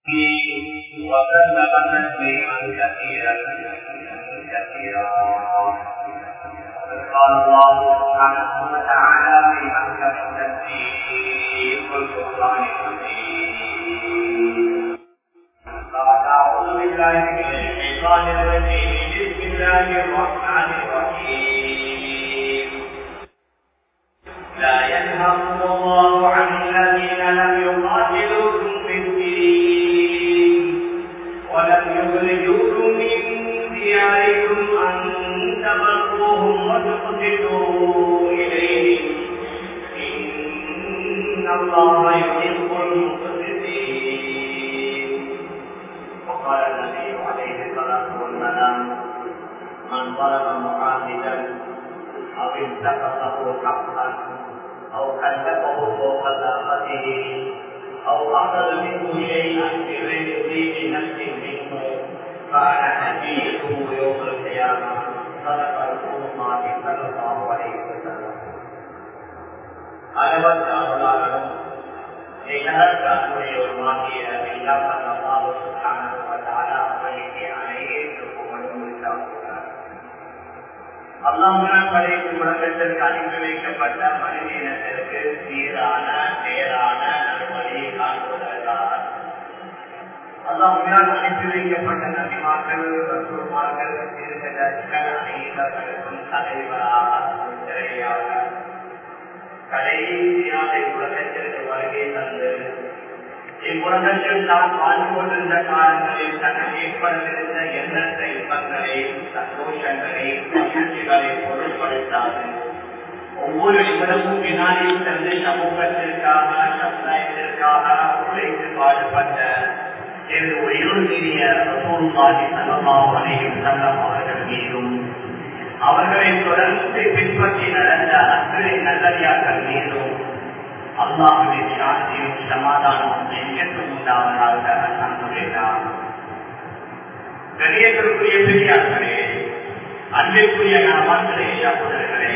وسلم تسليما كثيرا كثيرا قال الله سبحانه وتعالى في محكم التنزيل والقران الحكيم بعد اعوذ بالله من الشيطان الرجيم بسم الله الرحمن الرحيم لا ينهاكم الله عن الذين لم يقاتلوكم في الدين ولم يخرجوكم من دياركم أن تبروهم وتقسطوا إليهم إن الله يحب المقسطين وقال النبي عليه الصلاة والسلام من ظلم معاهدا أو انتقصه حقا أو كلفه فوق طاقته أو أخذ منه شيئا بغير طيب نفس منه كان حديثه يوم القيامة صدق رسول الله صلى الله عليه وسلم அளவற்ற அருளாளரும் நிகழற்ற அன்புடையவருமாகிய எல்லா அல்லாஹ் சுப்ஹானஹு வ தஆலா அவர்களுக்கு அனைத்து புகழும் உரித்தாக்குகிறார் அல்லாஹ் படைப்பு உலகத்திற்கு அனுப்பி வைக்கப்பட்ட மனித இனத்திற்கு சீரான நேரான நல்வழியை காண்பதற்காக அல்லாஹ் அனுப்பி வைக்கப்பட்ட நபிமார்கள் ரசூல்மார்கள் திருகதர்கள் அனைவர்களுக்கும் தலைவராக திரையாக கடைசியாக உலகத்திற்கு வருகை தந்து இவ்வுலகத்தில் நாம் வாழ்ந்து கொண்டிருந்த காலங்களில் தனக்கு ஏற்பட்டிருந்த எண்ணற்ற இன்பங்களை சந்தோஷங்களை மகிழ்ச்சிகளை பொருட்படுத்தாது ஒவ்வொரு நிமிடமும் வினாடியும் தந்து சமூகத்திற்காக சமுதாயத்திற்காக உழைத்து பாடுபட்ட எனது உயிருடைய ரசூல்மாதி சமமாவனையும் சங்கம் அவர்கள் மீதும் அவர்களை தொடர்ந்து பின்பற்றி நடந்த அத்தனை நல்லடியார்கள் மீதும் அல்லாஹுடைய சாந்தியும் சமாதானமும் எங்கென்றும் உண்டாவதாக அன்புகிறார் கணியத்திற்குரிய பெரியார்களே அன்பிற்குரிய கணவான்களே சகோதரர்களே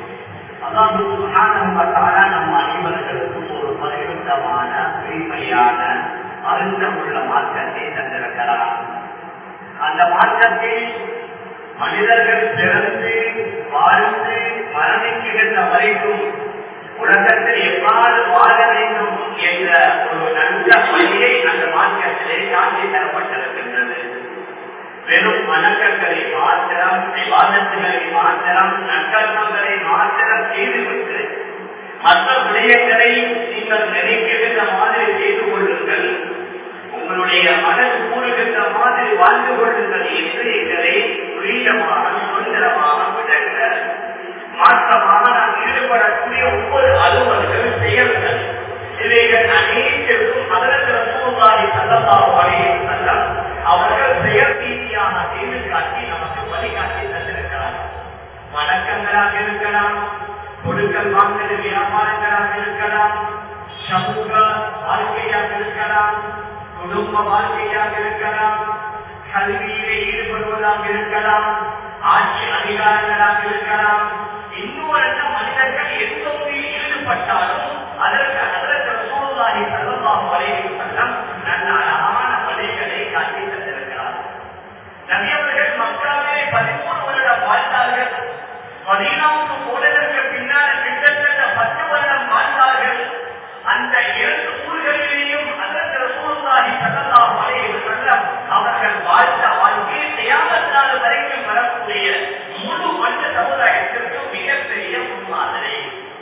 அல்லாஹால நம் அனைவர்களுக்கும் ஒரு பரிசுத்தமான உரிமையான அருந்தமுள்ள மாற்றத்தை தந்திருக்கிறார் அந்த மாற்றத்தில் மனிதர்கள் பிறந்து வாழ்ந்து மரணிக்கின்ற வரைக்கும் உலகத்தில் எவ்வாறு வாழ வேண்டும் என்ற ஒரு நல்ல வழியை அந்த மார்க்கத்திலே காட்சி தரப்பட்டிருக்கின்றது வெறும் வணக்கங்களை மாத்திரம் விவாதத்துகளை மாத்திரம் நற்கர்மங்களை மாத்திரம் செய்துவிட்டு மற்ற விடயங்களை நீங்கள் நினைக்கின்ற மாதிரி செய்து கொள்ளுங்கள் உங்களுடைய மனது கூறுகின்ற மாதிரி வாழ்ந்து கொள்ளுங்கள் என்று எங்களை துரிதமாக சுதந்திரமாக விடங்க மாற்றமாக நாம் ஈடுபடக்கூடிய ஒவ்வொரு அலுவல்கள் செயல்கள் இவைகள் அனைத்திற்கும் அதற்கு சூழ்நாடி சந்தமாக வரையும் செல்லம் அவர்கள் செயல் ரீதியாக செய்து காட்டி நமக்கு வழிகாட்டி தந்திருக்கிறார் வணக்கங்களாக இருக்கலாம் கொடுக்கல் வாங்கல் வியாபாரங்களாக இருக்கலாம் சமூக வாழ்க்கையாக இருக்கலாம் குடும்ப வாழ்க்கையாக இருக்கலாம் கல்வியிலே ஈடுபடுவதாக இருக்கலாம் ஆட்சி அதிகாரங்களாக இருக்கலாம் இன்னொரு மனிதர்கள் எந்த ஒன்றில் ஈடுபட்டாலும் அதற்கு அதற்கு சூழ்நாடி செல்லமாக வரையும் செல்லம் நல்ல அழகான வழிகளை காட்டி தந்திருக்கிறார் நபியவர்கள் மக்காவிலே பதிமூணு வருடம் வாழ்ந்தார்கள் மதீனாவுக்கு போனதற்கு பின்னால் கிட்டத்தட்ட பத்து வருடம் வாழ்ந்தார்கள் அந்த இரண்டு ஊர்களிலேயும் அதற்கு சூழ்நாடி செல்லமாக வரையும் செல்லம் அவர்கள் வாழ்ந்த வாழ்க்கையை செய்யாமத்தான வரைக்கும் வரக்கூடிய முழு மனித சமுதாயத்திற்கு மிகப்பெரிய முன்மாதிரி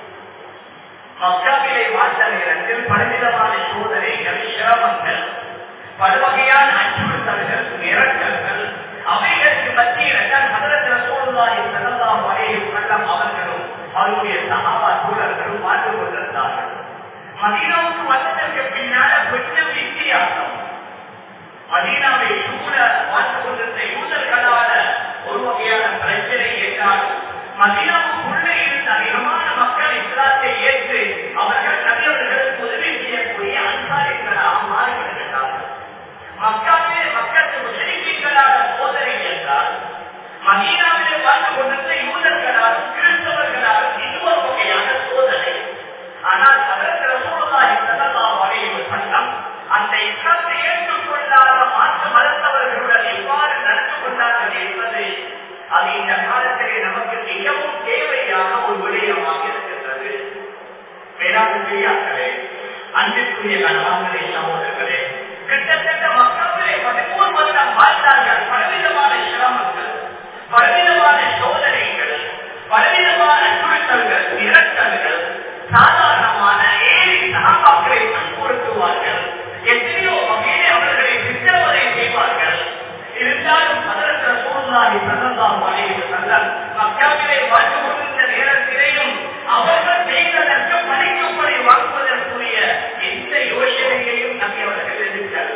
மக்காவிலே வாழ்ந்த நேரத்தில் பலவிதமான சோதனைகள் சிரமங்கள் பல்வகையான அச்சுறுத்தல்கள் மிரட்டல்கள் அவைகளுக்கு மத்தியில் தான் மதத்தில் சூழ்நாய் செல்லலாம் வரையும் செல்லம் அவர்களும் அவருடைய சகாவா சூழல்களும் வாழ்ந்து கொண்டிருந்தார்கள் மதீனாவுக்கு வந்ததற்கு பின்னால கொஞ்சம் வித்தியாசம் மதீனாவை சூழ வாழ்ந்து கொண்டிருந்த யூதர்களால ஒரு வகையான பிரச்சனை ஏற்றாலும் மதீனாவுக்குள்ளே இருந்த அதிகமான மக்கள் இஸ்லாத்தை ஏற்று அவர்கள் நபியவர்களுக்கு உதவி செய்யக்கூடிய அன்சாரிகளாக மாறிவிடுகிறார்கள் மக்காவிலே மக்களுக்கு முஸ்லிம்களான சோதனை என்றால் மதீனாவிலே வாழ்ந்து கொண்டிருந்த யூதர்களாலும் கிறிஸ்தவர்களாலும் இன்னொரு வகையான சோதனை ஆனால் அதற்கு ரசூலுல்லாஹி ஸல்லல்லாஹு அலைஹி வஸல்லம் அந்த இஸ்லாத்தை ஏற்று அது இந்த காலத்திலே நமக்கு மிகவும் தேவையான ஒரு விடயமாக இருக்கின்றது வேளாண் பெரியார்களே அன்பிற்குரிய கணவான்களே சகோதரர்களே கிட்டத்தட்ட மக்களே பதிமூணு வருடம் வாழ்ந்தார்கள் பலவிதமான சிரமங்கள் பலவிதமான சோதனைகள் பலவிதமான துணித்தல்கள் இரட்டல்கள் சாதாரணமான ஏழை சகாக்களை துன்புறுத்துவார்கள் எத்தனையோ வகையிலே அவர்களை சித்திரவதை செய்வார்கள் இருந்தாலும் அதற்கு சூழ்நாடி சந்தம் அடைந்து சந்தம் மக்காவிலே வாழ்ந்து கொண்டிருந்த நேரத்திலேயும் அவர்கள் செய்ததற்கு பணிக்கப்படி வாங்குவதற்குரிய எந்த யோசனையையும் நம்பி அவர்கள் எதிர்க்கல்ல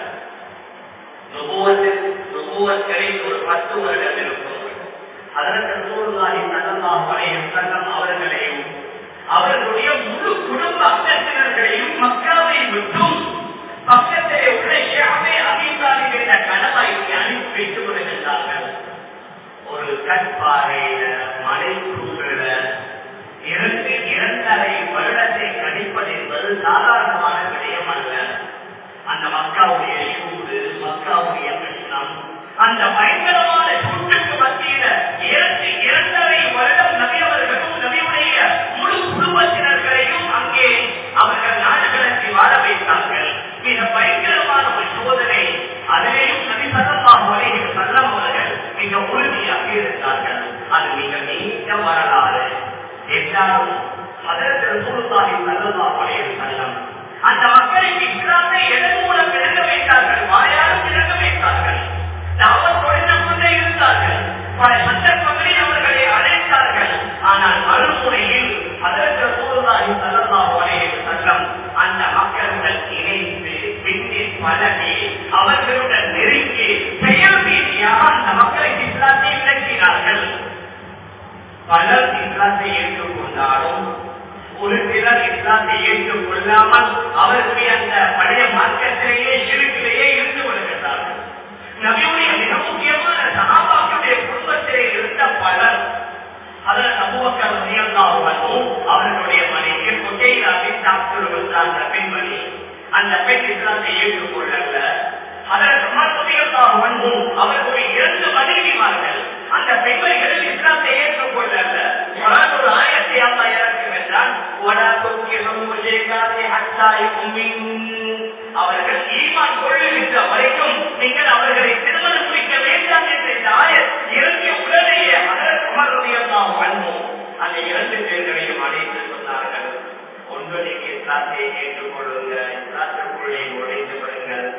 நுபுவத்திலே ஒரு பத்து வருடம் இருக்கும் அதற்கு சூழ்நாடி சந்தம் அடையும் சங்கம் அவர்களையும் அவர்களுடைய முழு குடும்ப அங்கத்தினர்களையும் மக்காவை விட்டும் பக்கத்திலே உள்ள ஷியாமே அபிதாலில் என்ற கணவாய்க்கு அனுப்பி வைத்துக் கொண்டிருந்தார்கள் ஒரு கற்பாறையில மலை குன்றுல இரண்டு இரண்டரை வருடத்தை கணிப்பது என்பது சாதாரணமான விடயம் அல்ல அந்த மக்காவுடைய சூடு மக்காவுடைய கஷ்டம் அந்த பயங்கரமான சூட்டுக்கு மத்தியில இரண்டு இரண்டரை வருடம் நபியவர்களும் நபியுடைய முழு குடும்பத்தினர்களையும் அங்கே அவர்கள் நாடுகளுக்கு வாழ வைத்தார்கள் மிக பயங்கரமான ஒரு சோதனை அதிலேயும் நபி சதமாக வரையில் செல்லம் அவர்கள் மிக உறுதியாக இருந்தார்கள் அது மிக நீண்ட வரலாறு என்றாலும் அதற்கு சூழ்நாளி செல்லமாக வரையில் செல்லம் அந்த மக்களுக்கு இஸ்லாத்தை எதன் மூலம் விளங்க வைத்தார்கள் வாயாலும் விளங்க வைத்தார்கள் தாவத் தொழில் கொண்டே இருந்தார்கள் பல சந்தர்ப்பங்களில் அவர்களை அழைத்தார்கள் ஆனால் மறுமுறையில் அதற்கு சூழ்நாளி செல்லமாக வரையில் செல்லம் அந்த மக்களுடன் இணைந்து பின்னில் பழகி அவர்களுடன் நெருங்கி செயல் ரீதியாக அந்த மக்களுக்கு இஸ்லாத்தை விளக்கினார்கள் பலர் இஸ்லாத்தை ஏற்றுக்கொண்டாலும் ஒரு சிலர் இஸ்லாத்தை ஏற்றுக்கொள்ளாமல் அவர்களுடைய அந்த பழைய மார்க்கத்திலேயே சிறுக்கிலேயே இருந்து வருகிறார்கள் நபியுடைய மிக முக்கியமான சகாபாக்களுடைய குடும்பத்திலே இருந்த பலர் அதில் சமூகங்கள் உயர்ந்தாலும் அவர்களுடைய மனைவி கொட்டையிலாவில் டாக்டர் வந்தாங்க பெண்மணி அந்த பெண் இஸ்லாத்தை ஏற்றுக்கொள்ளல அதற்கு மறுபடியும் அவர்களுடைய இரண்டு மனைவிமார்கள் அந்த பெண்மணிகள் இஸ்லாத்தை ஏற்றுக்கொள்ளல ஒரு ஆயத்தை அம்மா இறக்குகின்றான் அவர்கள் ஈமான் கொள்ளுகின்ற வரைக்கும் நீங்கள் அவர்களை திருமணம் முடிக்க வேண்டாம் என்ற இந்த ஆயர் இறங்கிய உடனேயே அதற்கு மறுபடியும் வாழ்வோம் அந்த இரண்டு பேர்களையும் அழைத்து சொன்னார்கள் ஒன்று நீங்க இஸ்லாத்தை ஏற்றுக்கொள்ளுங்க இஸ்லாத்திற்குள்ளே நுழைந்து விடுங்கள்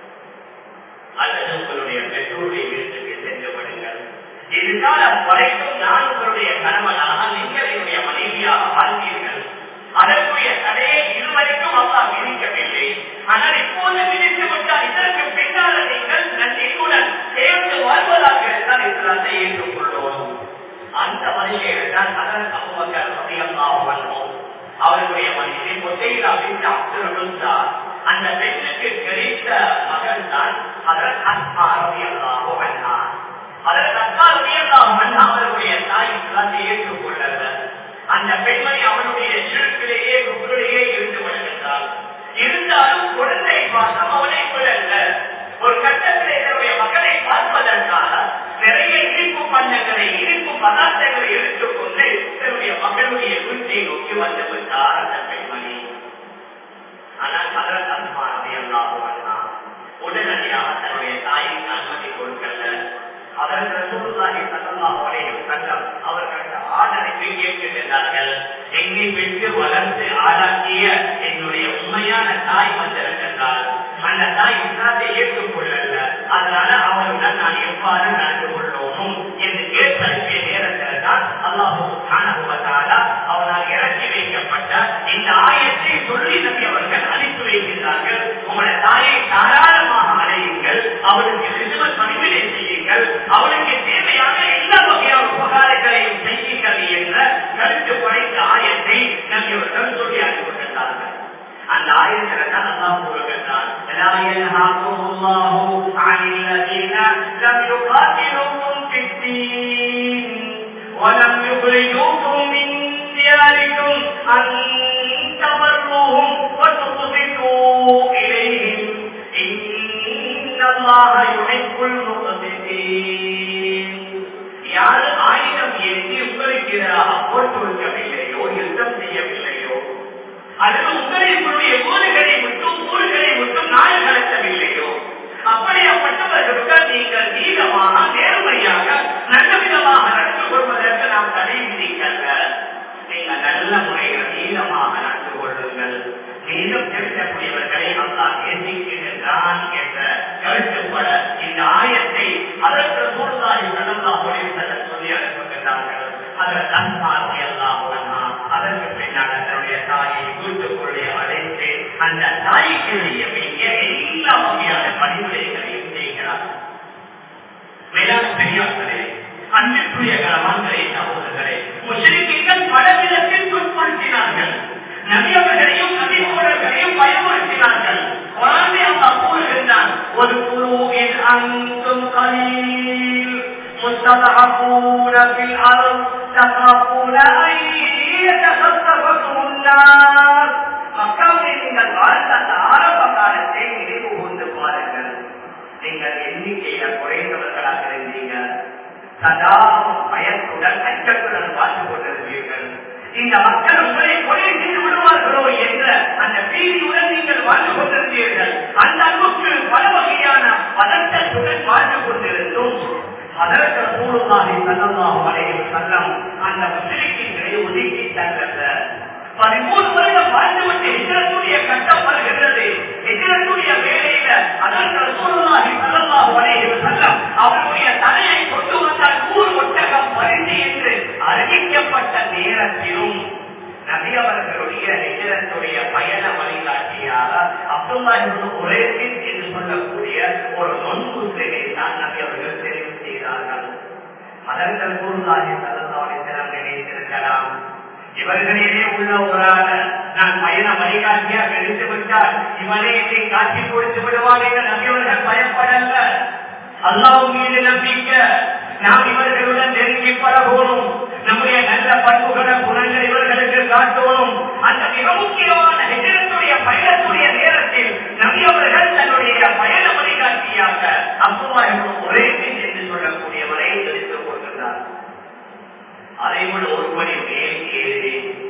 அல்லது உங்களுடைய பெற்றோருடைய வீட்டுக்கு சென்று விடுங்கள் இதுகாலம் வரைக்கும் நான் உங்களுடைய கணவனாக நீங்கள் என்னுடைய மனைவியாக வாழ்ந்தீர்கள் அதற்குரிய தடையை இதுவரைக்கும் அப்பா விதிக்கவில்லை ஆனால் இப்போது விதித்து விட்டால் இதற்கு பின்னால் நீங்கள் நன்றியுடன் சேர்ந்து வாழ்வதாக இருந்தால் இஸ்லாத்தை ஏற்றுக்கொள்வோம் அந்த மனுஷன் தான் அதன் சமூகங்கள் அதிகமாக வாழ்வோம் அவர்களுடைய மனைவி கொட்டையில் அப்படின்னு அப்துல் அந்த பெண்ணுக்கு கிடைத்த மகன் தான் அதன் அஸ்மாரதியல்லாக வந்தார் அதன் அஸ்மாரதியல்லாக அவர்களுடைய தாய் இஸ்லாத்தை ஏற்றுக்கொள்ளல அந்த பெண்மணி அவனுடைய சிறுக்கிலேயே குப்பிலேயே இருந்து வருகின்றார் இருந்தாலும் குழந்தை பாசம் அவனை விடல்ல ஒரு கட்டத்தில் என்னுடைய மகனை பார்ப்பதற்காக நிறைய இனிப்பு பண்டங்களை இனிப்பு பதார்த்தங்களை எடுத்துக்கொண்டு தன்னுடைய மகளுடைய வீட்டை நோக்கி வந்து விட்டார் அந்த பெண்மணி ஆனால் அதற்கு அன்பானதை எல்லாம் உடனடியாக தன்னுடைய தாய்க்கு அனுமதி கொடுக்கல அதற்கு சூழ்நாளி சல்லமாக வரையும் சங்கம் அவர்களுக்கு ஆதரவை ஏற்றுகின்றார்கள் என்னை பெற்று வளர்த்து ஆளாக்கிய என்னுடைய உண்மையான தாய் வந்திருக்கின்றார் அந்த தாய் இஸ்லாத்தை ஏற்றுக்கொள்ளல அதனால அவருடன் நான் எவ்வாறு நடந்து கொள்ளணும் என்று கேட்டறிய நேரத்தில் தான் அல்லாஹூ காணப்படுவதால அவனால் இறக்கி வைக்கப்பட்ட இந்த ஆயத்தை சொல்லி நம்பி அவர்கள் அனுப்பி வைக்கிறார்கள் உங்களுடைய தாயை தாராளமாக அடையுங்கள் அவளுக்கு சிறுவர் பணிவிடை செய்யுங்கள் அவளுக்கு தேவையான எல்லா வகையான உபகாரங்களையும் செய்யுங்கள் என்ற கருத்து படைத்த ஆயத்தை நம்பியவர்கள் சொல்லி அனுப்பிவிட்டார்கள் அந்த ஆயத்தில் தான் அல்லாஹ் கூறுகின்றான் لا ينهاكم الله عن الذين لم يقاتلوكم في الدين ولم يخرجوكم من دياركم أن تبروهم وتقسطوا إليهم إن الله يحب المقسطين யாரு ஆயுதம் ஏற்றி உங்களுக்கு எதிராக போர் கொடுக்கவில்லையோ யுத்தம் செய்யவில்லையோ அல்லது உங்களுடைய ஊர்களை விட்டும் ஊர்களை விட்டும் நாள் கடத்தவில்லையோ அப்படியாப்பட்டவர்களுக்கு நீங்கள் நீளமாக நேர்மையாக நல்ல விதமாக நடந்து கொள்வதற்கு நாம் தடை விதிக்கல்ல நீங்கள் நல்ல முறையில் நீளமாக நடந்து கொள்ளுங்கள் நீளம் செலுத்தக்கூடியவர்களை அல்லா நேசிக்கின்றான் என்ற கருத்துப்பட இந்த ஆயத்தை அதற்கு சூழ்நாய் கடந்தா மொழி சொல்லி அனுப்புகின்றார்கள் அதற்கு அன்பார்வை எல்லாம் அதற்கு பின்னால் தன்னுடைய தாயை வீட்டுக்குள்ளே அழைத்து அந்த தாய்க்கு செய்ய வேண்டிய எல்லா வகையான பணிமுறைகளையும் செய்கிறார் மேலான பெரியார்களே அன்பிற்குரிய கரமான்களே சகோதரர்களே முஸ்லிம்கள் பலவிதத்தில் துன்படுத்தினார்கள் நபியவர்களையும் நபித்தோழர்களையும் பயமுறுத்தினார்கள் குரானே அல்லா கூறுகின்றான் ஒரு குருவின் அங்கும் கலீல் مستضعفون في الأرض تخافون أن يتخطفكم الناس மக்காவை நீங்கள் வாழ்ந்த அந்த ஆரம்ப காலத்தை நினைவு கூர்ந்து பாருங்கள் நீங்கள் எண்ணிக்கையில குறைந்தவர்களாக இருந்தீங்க சதா பயத்துடன் அச்சத்துடன் வாழ்ந்து கொண்டிருந்தீர்கள் இந்த மக்கள் உங்களை கொலை செய்து விடுவார்களோ என்ற அந்த பீதியுடன் நீங்கள் வாழ்ந்து கொண்டிருந்தீர்கள் அந்த அளவுக்கு பல வகையான பதட்டத்துடன் வாழ்ந்து கொண்டிருந்தும் அதற்கு சூழ்நாளை செல்லலாம் வரையில் செல்லம் அந்த முஸ்லிம்களை ஒதுக்கி தந்தல்ல பதிமூணு வருடம் வாழ்ந்துவிட்டு எதிரத்துடைய கட்டம் வருகின்றது எதிரத்துடைய வேலையில அதற்கு சூழ்நாளை செல்லலாம் வரையில் செல்லம் அவருடைய தலையை கொண்டு வந்தால் நூறு ஒட்டகம் பரிந்து என்று அறிவிக்கப்பட்ட நேரத்திலும் நபி அவர்களுடைய எதிரத்துடைய பயண வழிகாட்டியாக அப்துல்லாஹி ஒரே என்று சொல்லக்கூடிய ஒரு நொன்புத்திரை தான் நபி அவர்கள் தெரிவு செய்தார்கள் அதற்கு குருநாதி தலத்தாவை திறம் நினைத்திருக்கலாம் இவர்களிலே உள்ள ஒரு ஆள நான் பயண வழிகாட்டியாக எடுத்து விட்டால் இவனே என்னை காட்சி கொடுத்து விடுவான் என்று நபியவர்கள் பயப்படல்ல அல்லாஹ் மீது நம்பிக்கை நாம் இவர்களுடன் நெருங்கி பழகணும் நம்முடைய நல்ல பண்புகளை குணங்கள் இவர்களுக்கு காட்டணும் அந்த மிக முக்கியமான எதிரத்துடைய பயணத்துடைய நேரத்தில் நபியவர்கள் தன்னுடைய பயண வழிகாட்டியாக அப்புவாயும் ஒரே என்று சொல்லக்கூடியவரை எடுத்துக் கொள்கிறார் அதை விட ஒருபடி மேல் ஏறி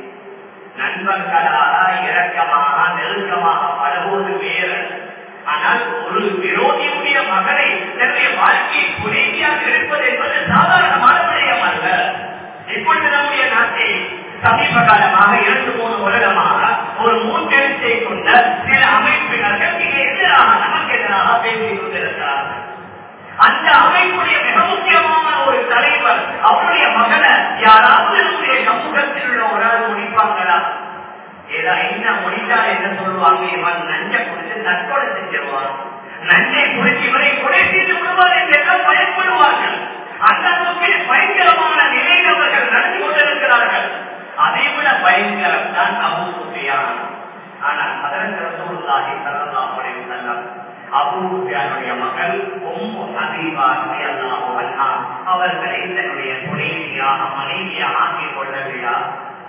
நண்பர்களாக இரக்கமாக நெருக்கமாக பழகுவது வேறு ஆனால் ஒரு விரோதியுடைய மகனை தன்னுடைய வாழ்க்கையை குறைவியாக இருப்பது என்பது சாதாரணமான விடயம் அல்ல இப்பொழுது நம்முடைய நாட்டை சமீப காலமாக இரண்டு மூணு வருடமாக ஒரு மூன்றெழுத்தை கொண்ட சில அமைப்பினர்கள் மிக எதிராக நமக்கு எதிராக பேசிக் கொண்டிருக்கிறார்கள் அந்த அமைப்புடைய மிக முக்கியமான ஒரு தலைவர் அவருடைய மகனை யாராவது நம்முடைய சமூகத்தில் உள்ள ஒரு ஆள் முடிப்பாங்களா ஏதா என்ன முடித்தால் என்ன சொல்லுவாங்க இவன் நஞ்சை குடிச்சு தற்கொலை செஞ்சிருவான் நஞ்சை குடிச்சு இவரை கொலை செய்து விடுவார் என்றெல்லாம் பயப்படுவார்கள் அந்த அளவுக்கு பயங்கரமான நிலையில் அவர்கள் நடந்து கொண்டிருக்கிறார்கள் அதை விட பயங்கரம் தான் அபு சுஃபியான் ஆனால் அதற்கு சூழ்நாகி சரலாம் செல்லம் அபூபியானுடைய மகள் ஒம்பு ஹபீபா அல்லாஹு அன்ஹா அவர்களை தன்னுடைய துணைவியாக மனைவியாக ஆக்கிக் கொள்ளவில்லை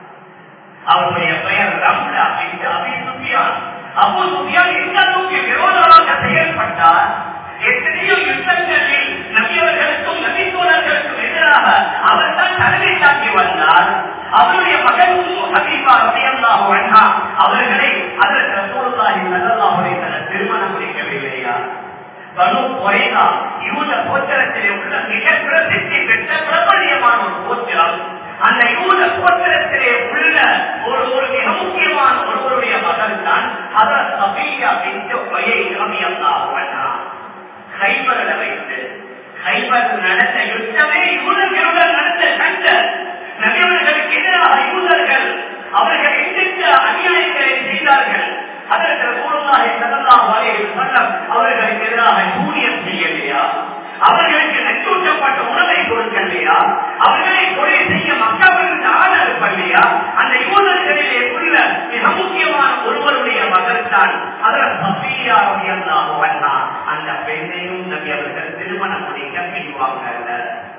அவருடைய பெயர் ரம்லா என்று அபி சுஃபியான் அபு சுஃபியான் எந்த அளவுக்கு விரோதமாக செயல்பட்டார் எத்தனையோ யுத்தங்களில் நபியவர்களுக்கும் நபித்தோழர்களுக்கும் எதிராக அவர் தான் தலைமை தாக்கி வந்தார் அவருடைய மகன் ஹபீபா ரபியல்லாஹு அன்ஹா அவர்களை அதற்கு ரசூலுல்லாஹி ஸல்லல்லாஹு அலைஹி வஸல்லம் திருமணம் முடிக்கவில்லையா பனு குறைதா யூத கோத்திரத்திலே உள்ள மிக பிரசித்தி பெற்ற பிரபலியமான ஒரு கோத்திரம் அந்த யூத கோத்திரத்திலே உள்ள ஒரு ஒரு மிக முக்கியமான ஒருவருடைய மகள் தான் அதர் சபீயா பின்ட்டு வயை ரபியல்லாஹு அன்ஹா கைபரில் வைத்து கைபர் நடந்த யுத்தமே யூதர்களுடன் நடந்த சண்டை நபியவர்களுக்கு எதிராக யூதர்கள் அவர்கள் எந்தெந்த அநியாயங்களை செய்தார்கள் அதற்கு கூடுதலாக சதல்லாம் வரையில் சட்டம் அவர்களுக்கு எதிராக யூனியன் செய்யலையா அவர்களுக்கு நச்சூட்டப்பட்ட உணவை கொடுக்கலையா அவர்களை கொலை செய்ய மக்களுக்கு ஆட இருப்பல்லையா அந்த யூதர்களிலே உள்ள மிக முக்கியமான ஒருவருடைய மகள் தான் அதில் சஃபியாவுடைய வந்தான் அந்த பெண்ணையும் நபி அவர்கள் திருமணம் முடிக்க பிரிவாங்க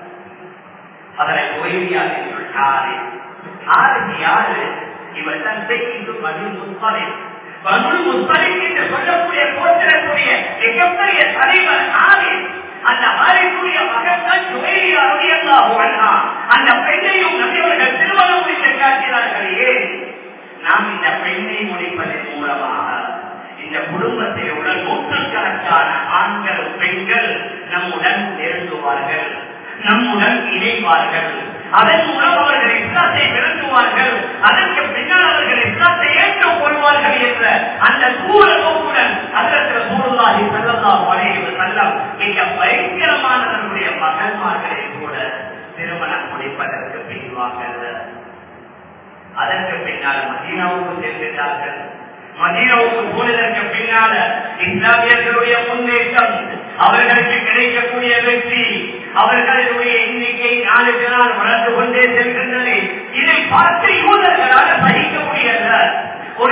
அதனை உதவியாக சொல்றாரு ஆறுக்கு யாரு இவர் தான் செய்து பதில் முஸ்பலின் பதில் முஸ்பலின் என்று சொல்லக்கூடிய கோத்திரக்கூடிய மிகப்பெரிய தலைவர் ஆறு அந்த ஆரிக்குரிய மகன் தான் சுவையாருடைய அன்ஹா அந்த பெண்ணையும் நபியவர்கள் திருமணம் முடித்து காட்டினார்கள் ஏன் நாம் இந்த பெண்ணை முடிப்பதன் மூலமாக இந்த குடும்பத்தில் உள்ள நூற்றுக்கணக்கான ஆண்கள் பெண்கள் நம்முடன் நெருங்குவார்கள் நம்முடன் இணைவார்கள் அதன் மூலம் அவர்கள் இஸ்லாத்தை விளங்குவார்கள் அதற்கு பின்னால் அவர்கள் இஸ்லாத்தை ஏற்றுக் கொள்வார்கள் என்ற அந்த தூர நோக்குடன் அதற்கு சூழ்நாகி செல்லலாம் வரைவு செல்லம் மிக பயங்கரமானவர்களுடைய மகன்மார்களை கூட திருமணம் முடிப்பதற்கு பின்வாங்கல்ல அதற்கு பின்னால் மதீனாவுக்கு சென்றார்கள் மதீனாவுக்கு போனதற்கு பின்னால இஸ்லாமியர்களுடைய முன்னேற்றம் அவர்களுக்கு கிடைக்கக்கூடிய வெற்றி அவர்களுடைய எண்ணிக்கை நாளுக்கு நாள் வளர்ந்து கொண்டே செல்கின்றது இதை பார்த்து யூதர்களால் சகிக்க முடியல ஒரு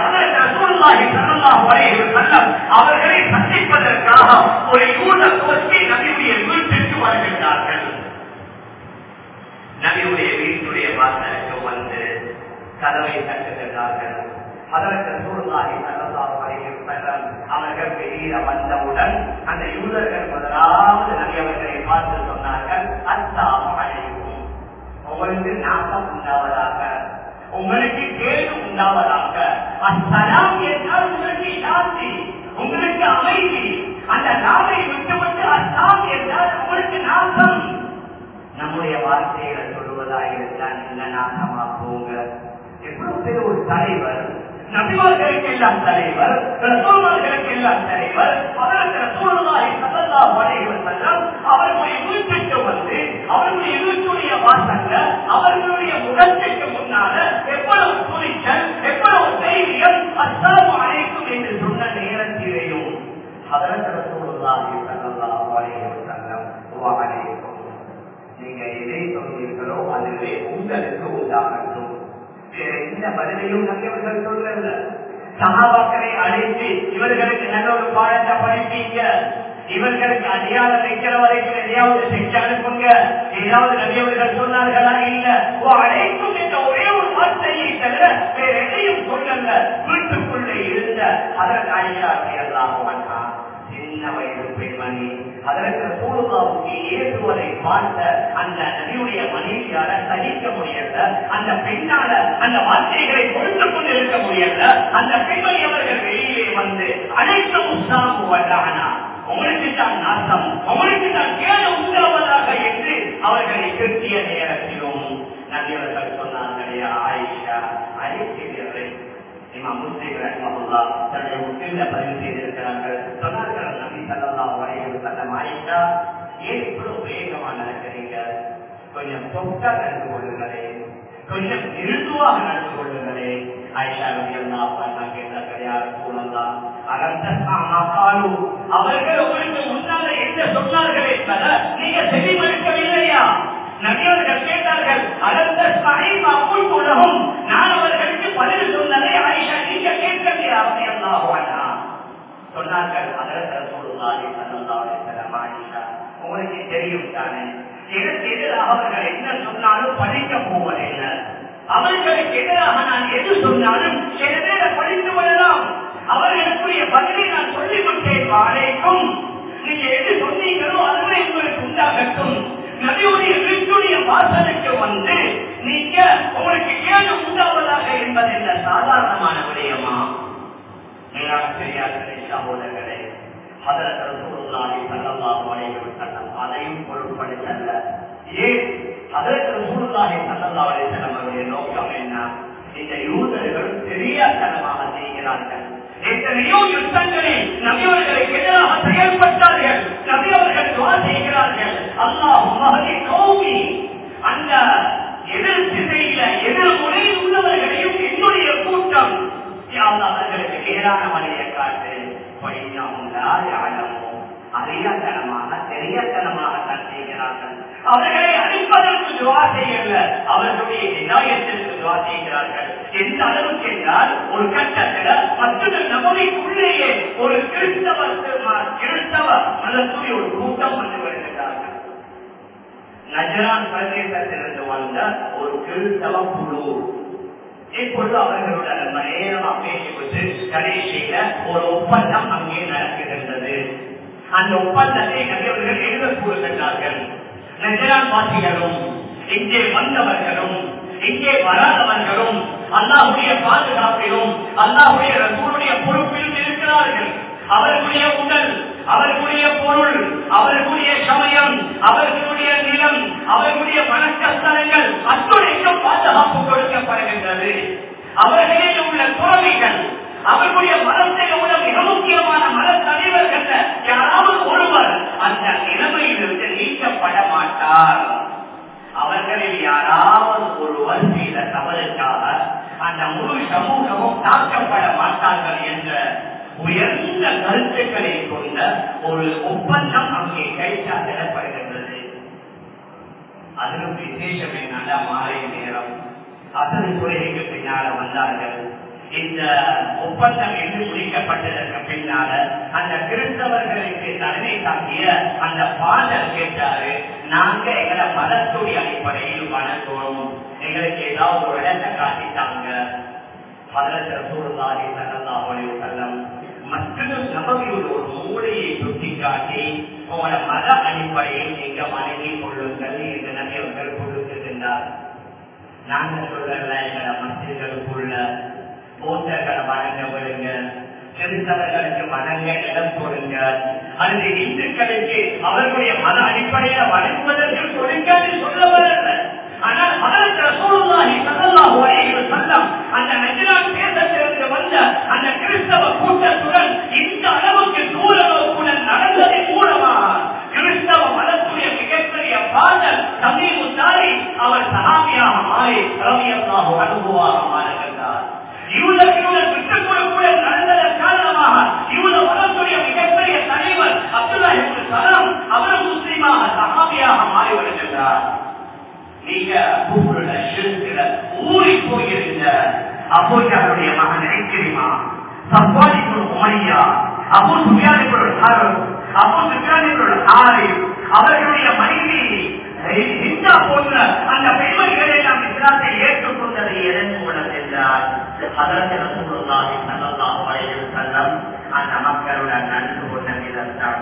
அவர்களை சந்திப்பதற்காக ஒரு யூத கோஷ்டி நபியுடைய வீட்டிற்கு வருகின்றார்கள் நபியுடைய வீட்டுடைய வாசலுக்கு வந்து கதவை தட்டுகிறார்கள் அதற்கு சூழ்நாகி நல்லதாக செல்லம் அவர்கள் வெளியில வந்தவுடன் அந்த யூதர்கள் முதலாவது நபி அவர்களை பார்த்து சொன்னார்கள் அஸ்லாம் அழைக்கும் உங்களுக்கு நாசம் உண்டாவதாக உங்களுக்கு கேள்வி உண்டாவதாக அஸ்லாம் என்றால் உங்களுக்கு சாந்தி உங்களுக்கு அமைதி அந்த நாவை விட்டுவிட்டு அஸ்லாம் என்றால் உங்களுக்கு நாசம் நம்முடைய வார்த்தைகளை சொல்லுவதாக இருந்தால் என்ன நாசமா போங்க எவ்வளவு பேர் ஒரு தலைவர் நபிமார்களுக்கு எல்லாம் தலைவர் ரசோமார்களுக்கு எல்லாம் தலைவர் அதற்கு ரசோலாய் சதல்லா வரைவர் செல்லம் அவர்களுடைய வீட்டுக்கு வந்து அவர்களுடைய வீட்டுடைய வாசல்ல அவர்களுடைய முகத்துக்கு முன்னால எவ்வளவு துணிச்சல் எவ்வளவு தைரியம் அஸ்லாம் அழைக்கும் என்று சொன்ன நேரத்திலேயும் அதற்கு ரசோலாய் சதல்லா வரைவர் செல்லம் அழைக்கும் நீங்க எதை சொன்னீர்களோ அதுவே உங்களுக்கு உண்டாகட்டும் வேற எந்த பதிலையும் நம்பியவர்கள் சொல்லல சகாபாக்களை அழைத்து இவர்களுக்கு நல்ல ஒரு பாடத்தை படிப்பீங்க இவர்களுக்கு அடையாளம் வைக்கிற வரைக்கும் எதையாவது செஞ்சு அனுப்புங்க ஏதாவது நபியவர்கள் சொன்னார்களா இல்ல ஓ அழைக்கும் என்ற ஒரே ஒரு வார்த்தையை தவிர வேற எதையும் சொல்லல வீட்டுக்குள்ளே இருந்த அதற்கு ஆயிஷா எல்லாம் வந்தான் சின்ன வயது பெண்மணி அதற்கு சூழ்நாவுக்கு ஏற்றுவதை பார்த்த அந்த நபியுடைய மனைவியால சகிக்க முடியல அந்த பெண்ணால அந்த வார்த்தைகளை பொறுத்து கொண்டு இருக்க முடியல அந்த பெண்மணி அவர்கள் வெளியிலே வந்து அனைத்து உற்சாகம் வந்தானா உங்களுக்கு தான் நாசம் உங்களுக்கு தான் கேடு உண்டாவதாக என்று அவர்களை திருத்திய நேரத்திலும் நபியவர்கள் சொன்னார்களே ஆயிஷா அழைக்கிறீர்கள் இமாம் முஸ்லிம் ரஹ்மஹுல்லா தன்னுடைய முஸ்லிம்ல பதிவு செய்திருக்கிறார்கள் சொன்னார்கள் நபி ஸல்லல்லாஹு அலைஹி வஸல்லம் ஆயிஷா ஏன் இவ்வளவு வேகமா நடக்கிறீங்க கொஞ்சம் சொக்கா நடந்து கொள்ளுங்களே கொஞ்சம் மிருதுவாக நடந்து கொள்ளுங்களே ஆயிஷா ரலியல்லாஹு அன்ஹா கேட்டார்கள் யார் ரசூலல்லாஹ் அலந்தஸ்மாகாலு அவர்கள் உங்களுக்கு முன்னால என்ன சொன்னார்கள் என்பதை நீங்க செவிமடுக்கவில்லையா நபியவர்கள் கேட்டார்கள் அலந்தஸ்மாஹிமா அப்புல் உலகம் நான் அவர்களுக்கு பதில் சொன்னதை ஆயிஷா நீங்க கேட்கலையா ரலியல்லாஹு அன்ஹா சொன்னார்கள் அதற்கு ரசூலுல்லாஹி ஸல்லல்லாஹு அலைஹி வஸல்லம் ஆயிஷா உங்களுக்கு தெரியும் தானே எனக்கு எதிராக அவர்கள் என்ன சொன்னாலும் படிக்க போவதில்லை அவர்களுக்கு எதிராக நான் எது சொன்னாலும் சில நேரம் படித்து விடலாம் அவர்களுக்குரிய பதிலை நான் சொல்லிவிட்டேன் வாழைக்கும் நீங்க எது சொன்னீங்களோ அதுவே உங்களுக்கு உண்டாகட்டும் நபியுடைய வீட்டுடைய வாசலுக்கு வந்து நீங்க உங்களுக்கு ஏழு உண்டாவதாக என்பது என்ன சாதாரணமான விடயமா மேலாக பெரியார்களே சகோதரர்களே அதையும் பொருட்படுத்தல்ல ஏன் அதற்கு சூழ்நாளை சல்லல்லாவுடைய செல்லவருடைய நோக்கம் என்ன இந்த யூதர்கள் தெரியாதனமாக செய்கிறார்கள் எத்தனையோ யுத்தங்களில் நபியவர்களுக்கு எதிராக செயல்பட்டார்கள் நபியவர்கள் துவா செய்கிறார்கள் அல்லாஹ் மகனை கௌமி அந்த எதிர் திசையில எதிர் முறையில் உள்ளவர்களையும் என்னுடைய கூட்டம் அவர்களுக்கு நேரான வழியை காட்டு அறியாத்தனமாக தெரியத்தனமாக தான் செய்கிறார்கள் அவர்களை அழிப்பதற்கு துவா செய்யல அவர்களுடைய இதாயத்திற்கு துவா செய்கிறார்கள் எந்த அளவுக்கு என்றால் ஒரு கட்டத்தில் மற்றொரு நபரைக்குள்ளேயே ஒரு கிறிஸ்தவ கிறிஸ்தவ மதத்துடைய ஒரு கூட்டம் வந்து வருகிறார்கள் நஜரான் பிரதேசத்திலிருந்து வந்த ஒரு கிறிஸ்தவ குழு இப்பொழுது அவர்களுடன் நம்ம நேரமா பேசிவிட்டு கடைசியில ஒரு ஒப்பந்தம் அங்கே நடக்கின்றது அந்த ஒப்பந்தத்தை நபியவர்கள் எழுத கூறுகின்றார்கள் நஜரான் வாசிகளும் இங்கே வந்தவர்களும் இங்கே வராதவர்களும் அல்லாஹுடைய பாதுகாப்பிலும் அல்லாஹுடைய ரசூலுடைய பொறுப்பிலும் இருக்கிறார்கள் அவர்களுடைய உடல் அவர்களுடைய பொருள் அவர்களுடைய சமயம் அவர்களுடைய நிலம் அவர்களுடைய வணக்க ஸ்தலங்கள் அத்துணைக்கும் பாதுகாப்பு கொடுக்கப்படுகின்றது அவர்களில் உள்ள துறவிகள் அவர்களுடைய மதத்தை உள்ள மிக முக்கியமான மத தலைவர்கள் யாராவது ஒருவர் அந்த நிலைமையிலிருந்து நீக்கப்பட மாட்டார் அவர்களில் யாராவது ஒருவர் செய்த தவறுக்காக அந்த முழு சமூகமும் தாக்கப்பட மாட்டார்கள் என்ற உயர்ந்த கருத்துக்களை கொண்ட ஒரு ஒப்பந்தம் அங்கே கைச்சாத்திடப்படுகின்றது அதிலும் விசேஷம் என்னன்னா மாலை நேரம் அசல் துறைக்கு பின்னால வந்தார்கள் இந்த ஒப்பந்தம் என்று முடிக்கப்பட்டதற்கு பின்னால அந்த கிறிஸ்தவர்களுக்கு தலைமை தாக்கிய அந்த பாடல் கேட்டாரு நாங்க எங்களை மதத்துடைய அடிப்படையில் வணங்கணும் எங்களுக்கு ஏதாவது ஒரு இடத்தை காட்டிட்டாங்க பதற்ற சூழ்நாடி சகல்லாவளி செல்லம் மற்றும் நபவியோட ஒரு மூளையை சுட்டி காட்டி உங்களோட மத அடிப்படையில் நீங்க வணங்கி கொள்ளுங்கள் என்று நபியவர்கள் கொடுத்திருந்தார் நாங்க சொல்லல எங்களை மசிதர்களுக்குள்ள போட்டர்களை வணங்க விடுங்க கிறிஸ்தவர்களுக்கு வணங்க இடம் கொடுங்க அல்லது இந்துக்களுக்கு அவர்களுடைய மத அடிப்படையில வணங்குவதற்கு கொடுங்க சொல்ல வரல ஆனால் மதத்த சூழ்நாகி சதல்லாஹு அலைஹி வஸல்லம் அந்த நஜ்ரான் தேசத்திலிருந்து வந்த அந்த கிறிஸ்தவ கூட்டத்துடன் இந்த அளவுக்கு தூர நோக்குடன் நடந்ததன் மூலமாக கிறிஸ்தவ மதத்துடைய மிகப்பெரிய பாடல் தமிழ் தாரி அவர் சகாபியாக மாறி ரவியல்லாஹு அனுபவாக மாறுகின்றார் யூதர்களுடன் விட்டுக் கொடுப்புடன் நடந்ததன் காரணமாக யூத மதத்துடைய மிகப்பெரிய தலைவர் அப்துல்லா இப்னு சலாம் அவர் முஸ்லீமாக சகாபியாக மாறி வருகின்றார் நீங்க கூப்பிடுற சிறுத்துல ஊறி போயிருந்த அபோஜாருடைய மகன் ஐக்கிரிமா சப்பாதிக்குள் உமையா அபோ சுபியானிக்குள் ஹரம் அபோ சுபியானிக்குள் ஆறு அவர்களுடைய மனைவி ஹிந்தா போன்ற அந்த பெண்மணிகளை நாம் இஸ்லாத்தை ஏற்றுக்கொண்டதை எதன் மூலம் என்றால் அதற்கு ரசூலுல்லாஹி ஸல்லல்லாஹு அலைஹி வஸல்லம் அந்த மக்களுடன் நன்கு கொண்ட விதத்தான்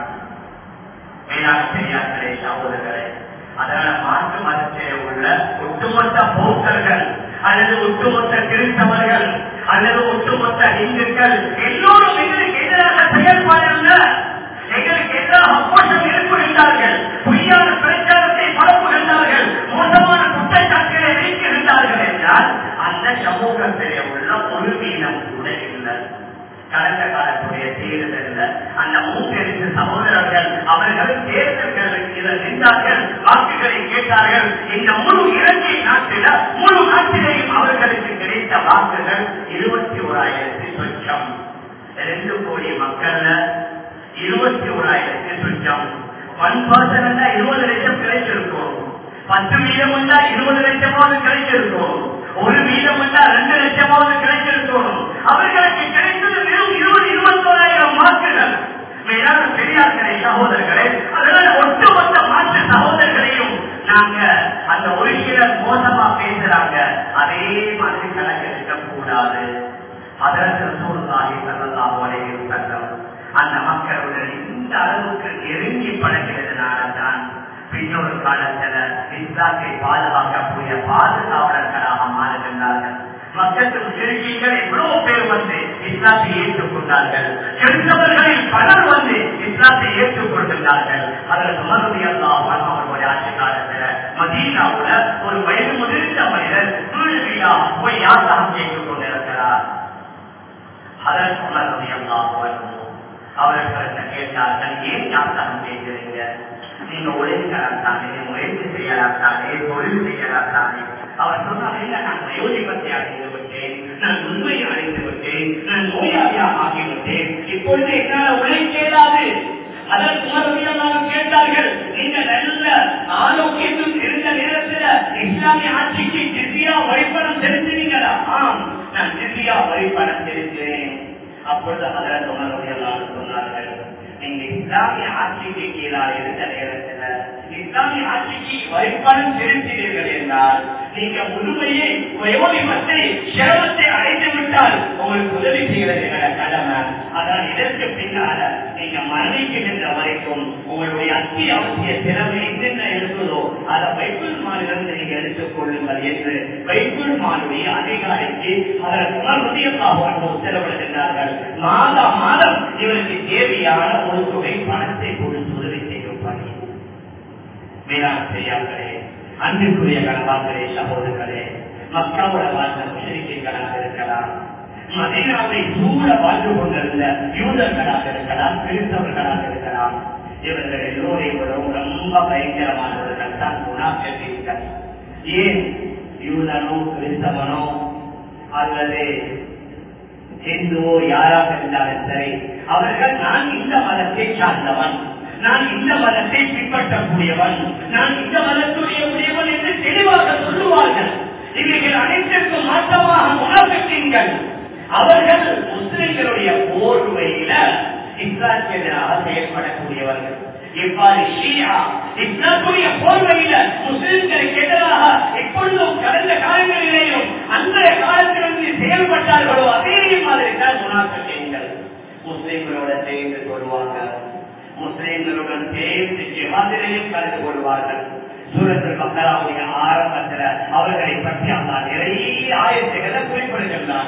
மேலான பெரியார்களே சகோதரர்களே அதனால மாற்று மதத்திலே உள்ள ஒட்டுமொத்த போக்கர்கள் அல்லது ஒட்டுமொத்த கிறிஸ்தவர்கள் அல்லது ஒட்டுமொத்த இந்துக்கள் எல்லோரும் எங்களுக்கு எதிராக செயல்பாடு எங்களுக்கு எதிராக கோஷம் எழுப்புகின்றார்கள் பொய்யான பிரச்சாரத்தை பரப்புகின்றார்கள் மோசமான குற்றச்சாட்டுகளை வைக்கின்றார்கள் என்றால் அந்த சமூகத்திலே உள்ள ஒரு வீதம் கூட இல்லை கடந்த காலத்துடைய தேர்தலில் அந்த மூன்று சகோதரர்கள் அவர்கள் தேர்தல்களுக்கு நின்றார்கள் வாக்குகளை கேட்டார்கள் இந்த முழு இலங்கை நாட்டில முழு நாட்டிலேயும் அவர்களுக்கு கிடைத்த வாக்குகள் இருபத்தி ஓராயிரத்தி சொச்சம் ரெண்டு கோடி மக்கள்ல இருபத்தி ஓராயிரத்தி சொச்சம் ஒன் பர்சன்ட் இருபது லட்சம் கிடைச்சிருக்கும் பத்து வீதம் வந்தா இருபது லட்சமாவது கிடைச்சிருக்கும் ஒரு வீதம் வந்தா ரெண்டு லட்சமாவது கிடைச்சிருக்கும் அவர்களுக்கு கிடைத்தது வெறும் இருபது இருபத்தோராயிரம் வாக்குகள் மேலான பெரியார்களே சகோதரர்களே அதனால ஒட்டுமொத்த மாற்று சகோதரர்களையும் நாங்க அந்த ஒரு சிலர் மோசமா பேசுறாங்க அதே மாதிரி கணக்கெடுக்க கூடாது அதற்கு சூழ்நாகி செல்லலாம் வரையில் செல்லும் அந்த மக்களுடன் இந்த அளவுக்கு நெருங்கி பழகிறதுனாலதான் பின்னொரு காலத்துல இஸ்லாத்தை பாதுகாக்கக்கூடிய பாதுகாவலர்களாக மாறுகின்றார்கள் மக்களும் சிறுகிகள் எவ்வளவு பேர் வந்து இஸ்லாத்தை ஏற்றுக்கொண்டார்கள் கிறிஸ்தவர்களில் பலர் வந்து இஸ்லாத்தை ஏற்றுக்கொண்டிருந்தார்கள் அதற்கு மறுபடி எல்லாம் அவர்களுடைய ஆட்சி காலத்துல மதீனாவுல ஒரு வயது முதிர்ந்த மனிதர் வீழ்வியா போய் யாத்திரம் கேட்டுக் கொண்டிருக்கிறார் அதற்கு மறுபடி எல்லாம் அவர்கள் கேட்டார்கள் ஏன் யாத்திரம் கேட்கிறீங்க நீங்க உழைக்கலாம் தானே முயற்சி செய்யலாம் தானே தொழில் செய்யலாம் தானே அவர் சொன்னார் இல்ல நான் வயோதிபத்தை அடைந்து விட்டேன் நான் உண்மையை அடைந்து விட்டேன் நான் நோயாளியாக ஆகிவிட்டேன் இப்பொழுது என்னால் உழைக்க இயலாது அதற்கு மறுபடியும் கேட்டார்கள் நீங்க நல்ல ஆரோக்கியத்தில் இருந்த நேரத்தில் இஸ்லாமிய ஆட்சிக்கு ஜிசியா வரிப்பணம் செலுத்தினீங்களா ஆம் நான் ஜிசியா வரிப்பணம் செலுத்தினேன் அப்பொழுது அதற்கு மறுபடியும் சொன்னார்கள் நீங்க இஸ்லாமிய ஆட்சிக்கு கீழாக இருந்த நேரத்தில் இஸ்லாமிய ஆட்சிக்கு வரிப்பணம் செலுத்தினீர்கள் என்றால் நீங்க முழுமையை வயோதிபத்தை சிரமத்தை அடைந்து விட்டால் உங்களுக்கு உதவி செய்கிறது எங்களோட கடமை அதான் இதற்கு பின்னால நீங்க மரணிக்கின்ற வரைக்கும் உங்களுடைய அத்தியாவசிய செலவு என்னென்ன இருக்குதோ அதை பைபிள் மாநிலிருந்து நீங்க எடுத்துக் கொள்ளுங்கள் என்று பைபிள் மானுடைய அதிகாரிக்கு அதற்கு உணர்வதியமாக செலவிடுகின்றார்கள் மாதா மாதம் இவருக்கு தேவையான ஒரு தொகை பணத்தை கொடுத்து உதவி செய்யும் பணி மேலாண் செய்யாங்களே அன்பிற்குரிய கணவான்களே சகோதரர்களே மக்காவோட வாழ்ந்த முஷரிக்கைகளாக இருக்கலாம் மதீனாவை சூழ வாழ்ந்து கொண்டிருந்த யூதர்களாக இருக்கலாம் கிறிஸ்தவர்களாக இருக்கலாம் இவர்கள் எல்லோரையும் விடவும் ரொம்ப பயங்கரமானவர்கள் தான் குணாபிகள் ஏன் யூதனோ கிறிஸ்தவனோ அல்லது ஹிந்துவோ யாராக இருந்தாலும் சரி அவர்கள் நான் இந்த மதத்தை சார்ந்தவன் நான் இந்த மதத்தை பின்பற்றக்கூடியவன் நான் இந்த மதத்துடைய உடையவன் என்று தெளிவாக சொல்லுவார்கள் இவைகள் அனைத்திற்கும் மாற்றமாக முனாபித்தீங்கள் அவர்கள் முஸ்லிம்களுடைய போர்வையில இஸ்லாத்துக்கு எதிராக செயல்படக்கூடியவர்கள் இவ்வாறு ஷியா இஸ்லாத்துடைய போர்வையில முஸ்லிம்களுக்கு எதிராக எப்பொழுதும் கடந்த காலங்களிலேயும் அந்த காலத்திலிருந்து செயல்பட்டார்களோ அதே மாதிரி தான் முனாபித்தீங்கள் முஸ்லிம்களோட சேர்ந்து கொள்வாங்க முஸ்லிம்களுடன் சேர்ந்து ஜிஹாதிலையும் கலந்து கொள்வார்கள் சூரத்தில் மக்களாவுடைய ஆரம்பத்தில் அவர்களை பற்றி அந்த நிறைய ஆயத்துகளை குறிப்பிடுகின்றான்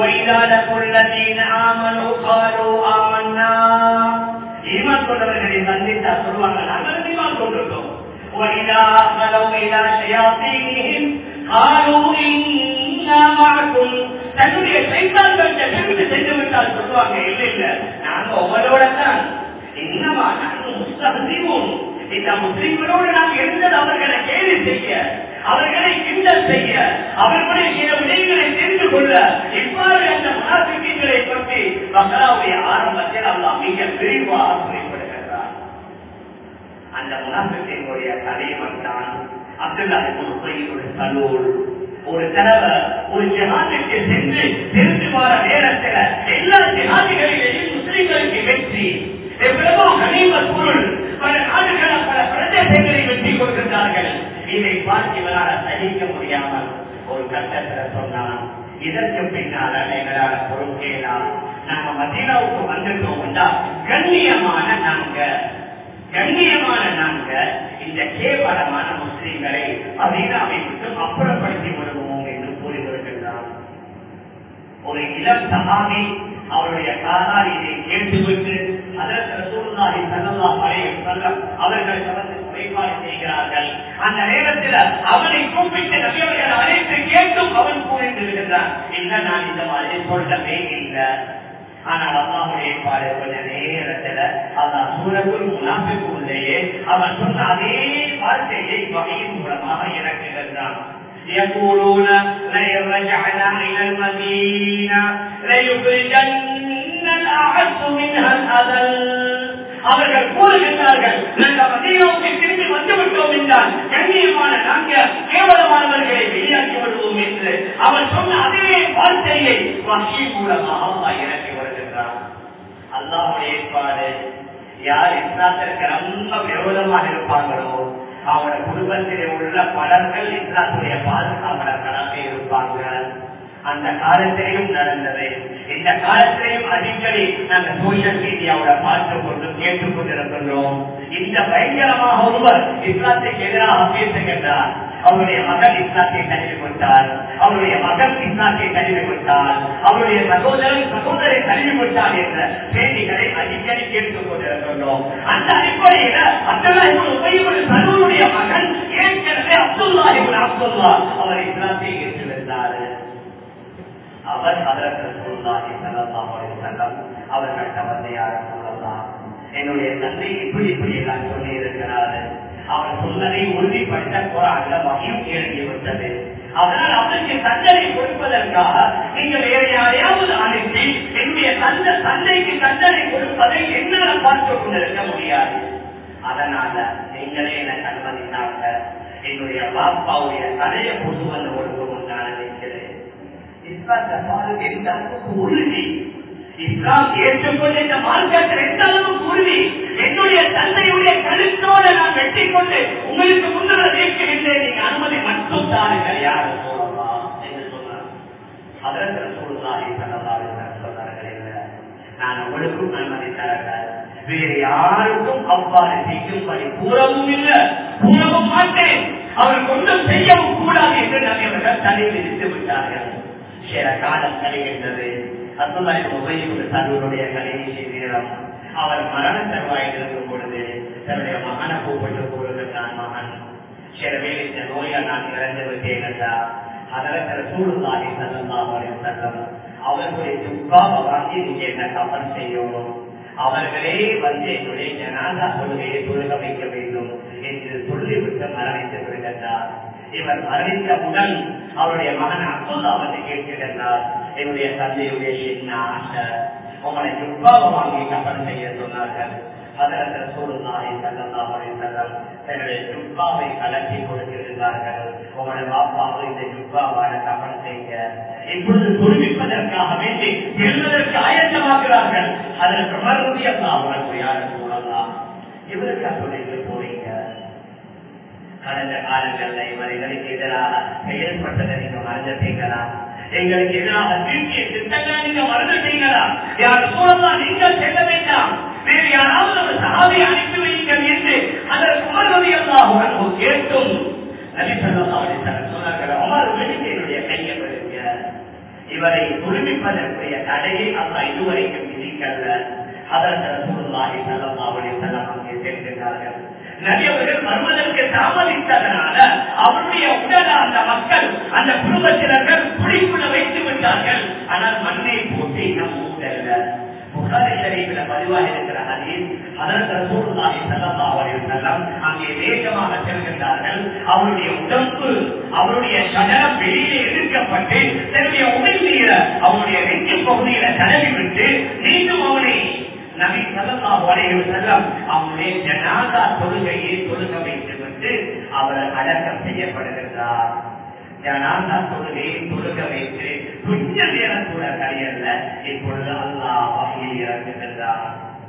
ஈமான் கொண்டவர்களை சந்தித்தா சொல்லுவாங்க நாங்கள் ஈமான் கொண்டிருக்கோம் وإذا خلوا إلى شياطينهم قالوا إنا معكم தன்னுடைய சைத்தான்கள் தெரிந்து சென்று விட்டால் சொல்லுவாங்க இல்லை இல்ல நாங்க உங்களோட தான் என்னவா நாங்கள் முஸ்தகதீவும் இந்த முஸ்லிம்களோடு நாம் இருந்தது அவர்களை கேள்வி செய்ய அவர்களை கிண்டல் செய்ய அவர்களுடைய சில விடயங்களை தெரிந்து கொள்ள இவ்வாறு அந்த முனாபிக்கங்களை பற்றி மக்களாவுடைய ஆரம்பத்தில் அல்லா மிக விரிவாக குறிப்பிடுகிறார் அந்த முனாபிக்கினுடைய தலைவன் தான் அப்துல்லா ஒரு சலூர் ஒரு தடவை ஒரு ஜிஹாதுக்கு சென்று திரும்பி வர நேரத்தில் எல்லா ஜிஹாதிகளிலேயும் முஸ்லிம்களுக்கு வெற்றி எவ்வளவோ கனிம பொருள் பல நாடுகள பல பிரதேசங்களை வெற்றி கொடுக்கின்றார்கள் இதை பார்த்து இவரால் சகிக்க முடியாமல் ஒரு கட்டத்தில் சொன்னான் இதற்கு பின்னால எங்களால பொறுப்பேலாம் நாங்க மதீனாவுக்கு வந்துட்டோம்னா கண்ணியமான நாங்க கண்ணியமான நாங்க இந்த கேவலமான முஸ்லீம்களை மதீனாவை விட்டு அப்புறப்படுத்தி விடுவோம் என்று கூறி வருகின்றார் ஒரு இளம் சகாமி அவருடைய காதால் இதை கேட்டுவிட்டு அதற்கு ரசூலுல்லாஹி ஸல்லல்லாஹு அலைஹி வஸல்லம் அவர்கள் வந்து குறைபாடு செய்கிறார்கள் அந்த நேரத்தில் அவனை கூப்பிட்டு நபியவர்கள் அழைத்து கேட்டும் அவன் கூறிட்டு விடுகிறான் இல்ல நான் இந்த மாதிரி சொல்லவே இல்லை ஆனால் அல்லாவுடைய பாடு கொஞ்ச நேரத்துல அல்லாஹ் சூழலுள் முனாபிக்குள்ளேயே அவன் சொன்ன அதே வார்த்தையை வகையின் மூலமாக இறக்குகின்றான் يقولون لئن رجعنا إلى المدينة ليخرجن الأعز منها الأذل அவர்கள் கூறுகின்றார்கள் நாங்கள் மதீனாவுக்கு திரும்பி வந்துவிட்டோம் என்றால் கண்ணியமான நாங்கள் கேவலமானவர்களை வெளியாக்கி விடுவோம் என்று அவர் சொன்ன அதே வார்த்தையை வகை மூலமாக அல்லாஹ் இறக்கி வருகின்றார் அல்லாஹுடைய ஏற்பாடு யார் இஸ்லாத்திற்கு ரொம்ப விரோதமாக இருப்பாங்களோ அவங்களோட குடும்பத்திலே உள்ள பலர்கள் இஸ்லாத்துடைய பாதுகாவலர்களாக இருப்பாங்க அந்த காலத்திலையும் நடந்தது இந்த காலத்திலையும் அடிக்கடி நாங்கள் சோசியல் மீடியாவோட பார்த்து கொண்டு கேட்டுக் கொண்டிருக்கின்றோம் இந்த பயங்கரமாக ஒருவர் இஸ்லாத்துக்கு எதிராக பேசுகின்றார் அவருடைய மகன் இஸ்லாத்தை தழுவி கொண்டார் அவருடைய மகன் இஸ்லாத்தை தழுவி கொண்டார் அவருடைய சகோதரன் சகோதரை தழுவி கொண்டார் என்ற செய்திகளை அடிக்கடி கேட்டுக் கொண்டிருக்கின்றோம் அந்த அடிப்படையில அப்துல்லாஹிபுல் உபயோக சலூருடைய மகன் ஏற்கனவே அப்துல்லாஹிபுல் அப்துல்லா அவர் இஸ்லாத்தை ஏற்றிருந்தார் அவர் அதற்கு சூழ்நாகி செல்லலாம் செல்லம் அவர்கள் தவந்தையார சொல்லலாம் என்னுடைய தந்தை இப்படி இப்படி எல்லாம் சொல்லி இருக்கிறாரு அவர் சொன்னதை உறுதிப்படுத்த குரான்ல வகையும் இறங்கி விட்டது அதனால் அவருக்கு தண்டனை கொடுப்பதற்காக நீங்கள் வேற யாரையாவது அனுப்பி என்னுடைய தந்த தந்தைக்கு தண்டனை கொடுப்பதை என்னால் பார்த்து கொண்டிருக்க முடியாது அதனால நீங்களே எனக்கு அனுமதித்தாங்க என்னுடைய பாப்பாவுடைய தலையை கொண்டு வந்து கொடுக்கும் நான் நினைக்கிறேன் இஸ்லாத்தை பாருங்க எந்த அளவுக்கு உறுதி இஸ்லாம் ஏற்றுக்கொண்ட இந்த மார்க்கத்தில் எந்த அளவுக்கு உறுதி என்னுடைய தந்தையுடைய கருத்தோடு நான் வெட்டி கொண்டு உங்களுக்கு முன்னால் நீக்குகின்றேன் நீங்க அனுமதி மட்டும் தாருங்கள் யாரும் சொல்லலாம் என்று சொன்னார் அதற்கு சூழ்நாகி சொன்னார்கள் இல்லை நான் உங்களுக்கும் அனுமதி தரேன் வேறு யாருக்கும் அவ்வாறு செய்யும்படி கூறவும் இல்லை கூறவும் மாட்டேன் அவர் கொண்டும் செய்யவும் கூடாது என்று நபியவர்கள் தடை விதித்து விட்டார்கள் சில காலம் கழிகின்றது அத்துமாரி உபயோக தன்னுடைய கடைசி நேரம் அவர் மரண தருவாயில் இருக்கும் பொழுது தன்னுடைய மகனை கூப்பிட்டு கூறுகின்றான் மகன் சில வேலை இந்த நோயால் நான் இறந்து விட்டேன் என்றார் அதற்கு சூழ்நாடி செல்லலாம் செல்லம் அவர்களுடைய துப்பாக வாங்கி நீங்க என்ன கவனம் செய்யணும் அவர்களே வந்து என்னுடைய ஜனாதா கொள்கையை தொழுக வைக்க வேண்டும் என்று சொல்லிவிட்டு மரணித்து விடுகின்றார் இவர் மரணித்தவுடன் அவருடைய மகன் அப்துல்லா வந்து கேட்கின்றார் என்னுடைய தந்தையுடைய சின்ன ஆசை உங்களை துப்பாக வாங்கி கவனம் செய்ய சொன்னார்கள் அதற்கு சூழ்நாய் செல்லலாம் செல்லம் தன்னுடைய துப்பாவை கலட்டி கொடுத்திருந்தார்கள் உங்களுடைய பாப்பாவை இந்த துப்பாவான கவனம் செய்ய இப்பொழுது குழுமிப்பதற்காக வேண்டி செல்வதற்கு ஆயத்தமாகிறார்கள் அதற்கு மறுபடியும் அவர்கள் யாரும் சொல்லலாம் இவருக்கு அப்படி போறீங்க கடந்த காலங்கள்ல இவர்களுக்கு எதிராக செயல்பட்டதை நீங்க மறந்துட்டீங்களா எங்களுக்கு எதிராக தீர்க்கிய திட்டங்களை நீங்க மறந்துட்டீங்களா யார் சூழலாம் நீங்கள் செல்ல வேண்டாம் வேறு யாராவது ஒரு சாதை அனுப்பி வையுங்கள் என்று அதற்கு மறுபடியும் கேட்டும் நபி சொல்லி சொன்னார்கள் அமர் வெளிக்கையினுடைய கையை பெறுங்க இவரை குழுமிப்பதற்குரிய தடையை அல்ல இதுவரைக்கும் விதிக்கல்ல அதற்கு சூழ்நாகி செல்லமாவளி செல்லம் அங்கே சேர்க்கிறார்கள் நபியவர்கள் வருவதற்கு தாமதித்ததனால அவருடைய உடல அந்த மக்கள் அந்த குடும்பத்தினர்கள் குழிக்குள்ள வைத்து விட்டார்கள் ஆனால் மண்ணை போட்டு இன்னும் மூடல்ல புகாரி ஷரீஃபில் பதிவாக இருக்கிற ஹதீஸ் அதற்கு ரசூலுல்லாஹி ஸல்லல்லாஹு அலைஹி வஸல்லம் அங்கே வேகமாக செல்கின்றார்கள் அவருடைய உடம்பு அவருடைய சடலம் வெளியே எடுக்கப்பட்டு தன்னுடைய உடல் நீர அவருடைய நெஞ்சு பகுதியில தடவி விட்டு மீண்டும் அவனை நபி ஸல்லல்லாஹு அலைஹி வஸல்லம் அவனுடைய ஜனாதா தொழுகையை தொழுக வைத்து விட்டு அவர் அடக்கம் செய்யப்படுகின்றார் ஜனாதா தொழுகையை தொழுக வைத்து கொஞ்ச நேரம் கூட கரையல்ல இப்பொழுது அல்லாஹ் வகையில் இறங்குகின்றார்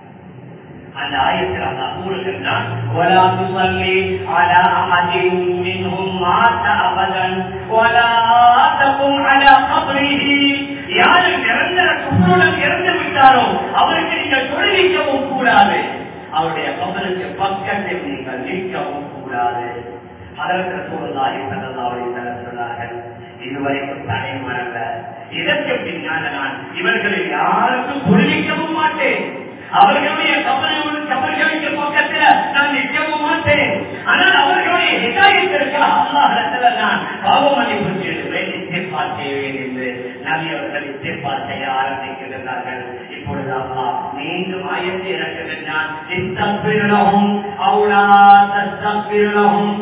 அந்த ஆயத்தில் அல்லா கூறுகின்றான் ولا تصلي على احد منهم مات ابدا ولا تقم على قبره யாரு நிரந்தர குப்புடன் இறந்து விட்டாரோ அவருக்கு நீங்கள் தொழிலிக்கவும் கூடாது அவருடைய கபலுக்கு பக்கத்தில் நீங்கள் நிற்கவும் கூடாது அதற்கு சூழ்நாய் சதந்தாவை சொன்னார்கள் இதுவரைக்கும் தடை மறந்த இதற்கு பின்னால் நான் இவர்களை யாருக்கும் தொழிலிக்கவும் மாட்டேன் அவர்களுடைய கபல்கள் கபல்களுக்கு பக்கத்தில் நான் நிற்கவும் மாட்டேன் ஆனால் அவர்களுடைய ஹிதாயத்திற்கு அல்லாஹிடத்துல நான் பாவமளிப்பு செய்வேன் இத்தியப்பார் செய்வேன் என்று நபி அவர்கள் இத்தியப்பார் செய்ய ஆரம்பிக்கின்றார்கள் இப்பொழுது அல்லா மீண்டும் ஆயத்தை இறக்குகின்றான் இத்தப்பிரலகும் அவுளா தத்தப்பிரலகும்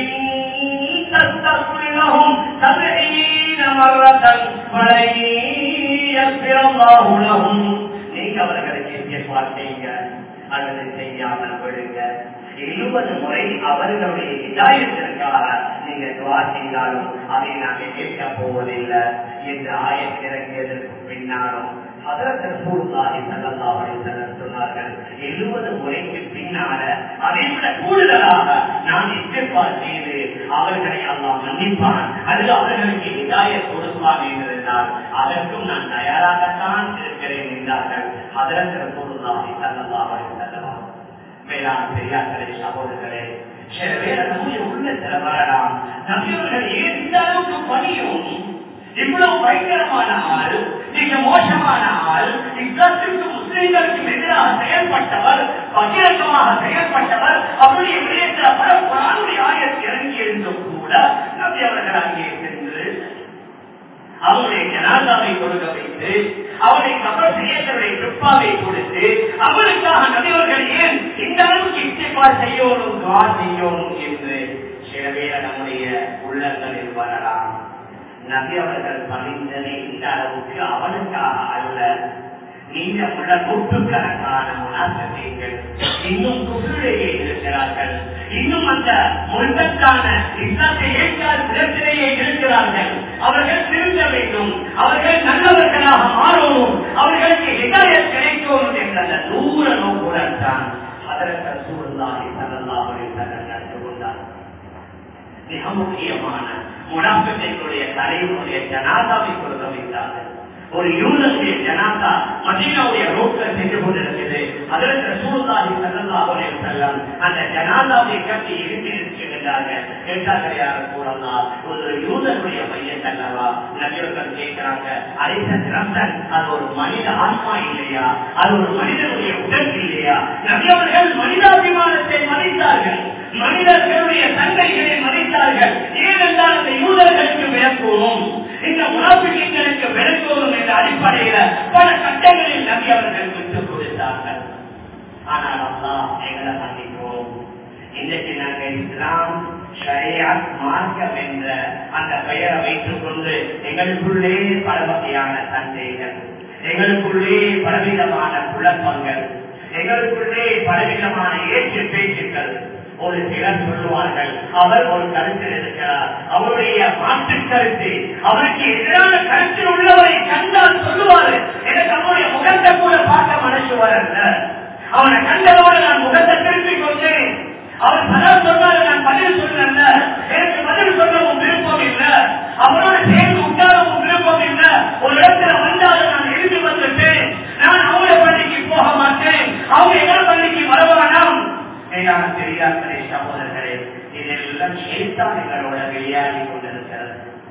تستغفرهم سبعين مرة فلن يغفر الله لهم நீங்க அவர்களுக்கு இத்தியப்பார் செய்யுங்க அல்லது செய்யாமல் விடுங்க எழுபது முறை அவர்களுடைய இதாயத்திற்காக நீங்க துவா செய்தாலும் அதை நாங்கள் கேட்க போவதில்லை என்று ஆயத்திறங்கியதற்கு பின்னாலும் சொன்னார்கள் எழுபது முறைக்கு பின்னால அதை விட கூடுதலாக நான் இத்திருப்பார் செய்து அவர்களை அல்லாம் மன்னிப்பான் அது அவர்களுக்கு இதாய கொடுப்பான் என்றிருந்தால் அதற்கும் நான் தயாராகத்தான் இருக்கிறேன் என்றார்கள் அதற்கு கூடுதலாக தள்ளலாம் செல்லலாம் மேலான பெரியார்களே சகோதரர்களே சில பேர் நம்முடைய உள்ளத்துல வரலாம் நம்பியவர்கள் ஏன் இந்த அளவுக்கு பணியும் இவ்வளவு பயங்கரமான ஆள் மிக மோசமான ஆள் இஸ்லாத்திற்கு முஸ்லிம்களுக்கும் எதிராக செயல்பட்டவர் பகிரங்கமாக செயல்பட்டவர் அவருடைய விடயத்தில் பல புறானுடைய ஆயத்தில் இறங்கி இருந்தும் கூட நம்பி அவர்கள் அங்கே சென்று அவருடைய ஜனாதாவை கொடுக்க வைத்து அவரை கபர் செய்யத்தவரை துப்பாவை கொடுத்து அவருக்காக நபியவர்கள் ஏன் இந்த அளவுக்கு இச்சைப்பார் செய்யணும் துவா செய்யணும் என்று சில பேர் நம்முடைய உள்ளங்களில் வரலாம் நபி அவர்கள் பணிந்ததை இந்த அளவுக்கு அவனுக்காக அல்ல நீங்க உள்ள நூற்றுக்கணக்கான முனாசத்தைகள் இன்னும் குசுரையே இருக்கிறார்கள் இன்னும் அந்த முழுக்கத்தான இஸ்லாத்தை ஏற்கால் பிரச்சனையே இருக்கிறார்கள் அவர்கள் திருந்த வேண்டும் அவர்கள் நல்லவர்களாக மாறணும் அவர்களுக்கு இதாயத் கிடைக்கணும் என்ற அந்த தூர நோக்குடன் தான் அதற்கு சூழ்நாளை தனல்லாமல் நடந்து கொண்டார் மிக முக்கியமான முனாபிகளுடைய தலைவனுடைய ஜனாதாவை கொடுக்க வைத்தார்கள் ஒரு யூதனுடைய ஜனாதா மதீனாவுடைய ரோட்ல சென்று கொண்டிருக்கிறது அதற்கு ரசூலுல்லாஹி ஸல்லல்லாஹு அலைஹி வஸல்லம் அந்த ஜனாதாவை கட்டி இழுத்து நிற்கின்றார்கள் கேட்டார்கள் யார் கூறலாம் ஒரு யூதனுடைய பையன் அல்லவா நபியர்கள் கேட்கிறாங்க அரிசன் ரசன் அது ஒரு மனித ஆத்மா இல்லையா அது ஒரு மனிதனுடைய உடல் இல்லையா நபியவர்கள் மனிதாபிமானத்தை மதித்தார்கள் மனிதர்களுடைய தந்தைகளை மதித்தார்கள் ஏனென்றால் அந்த யூதர்களுக்கு விளக்குவோம் இந்த முனாபிகளுக்கு விளக்குவோம் என்ற அடிப்படையில பல கட்டங்களில் நபி அவர்கள் விட்டுக் கொடுத்தார்கள் ஆனால் அல்லா எங்களை மன்னிக்கிறோம் இன்றைக்கு நாங்கள் இஸ்லாம் ஷரியாத் மார்க்கம் என்ற அந்த பெயரை வைத்துக் கொண்டு எங்களுக்குள்ளே பல வகையான சந்தேகங்கள் எங்களுக்குள்ளே பலவிதமான குழப்பங்கள் எங்களுக்குள்ளே பலவிதமான ஏற்று பேச்சுக்கள் ஒரு சிலர் சொல்லுவார்கள் அவர் ஒரு கருத்தில் இருக்கிறார் அவருடைய மாற்று கருத்து அவருக்கு எதிரான கருத்தில் உள்ளவரை கண்டால் சொல்லுவாரு எனக்கு அவருடைய முகத்தை கூட பார்க்க மனசு வரல அவனை கண்டதோடு நான் முகத்தை திருப்பி கொண்டேன் அவர் சதா சொன்னாரு நான் பதில் சொல்லல எனக்கு பதில் சொல்லவும் விருப்பம் இல்லை அவரோட சேர்ந்து உட்காரவும் விருப்பம் இல்லை ஒரு இடத்துல வந்தாலும் நான் எழுதி வந்துட்டேன் நான் அவங்க பள்ளிக்கு போக மாட்டேன் அவங்க எங்க பள்ளிக்கு வரவானாம் மேலான பெரியார்களே சகோதரர்களே இதெல்லாம் சேத்தான் எங்களோட விளையாடி கொண்டிருக்கிறது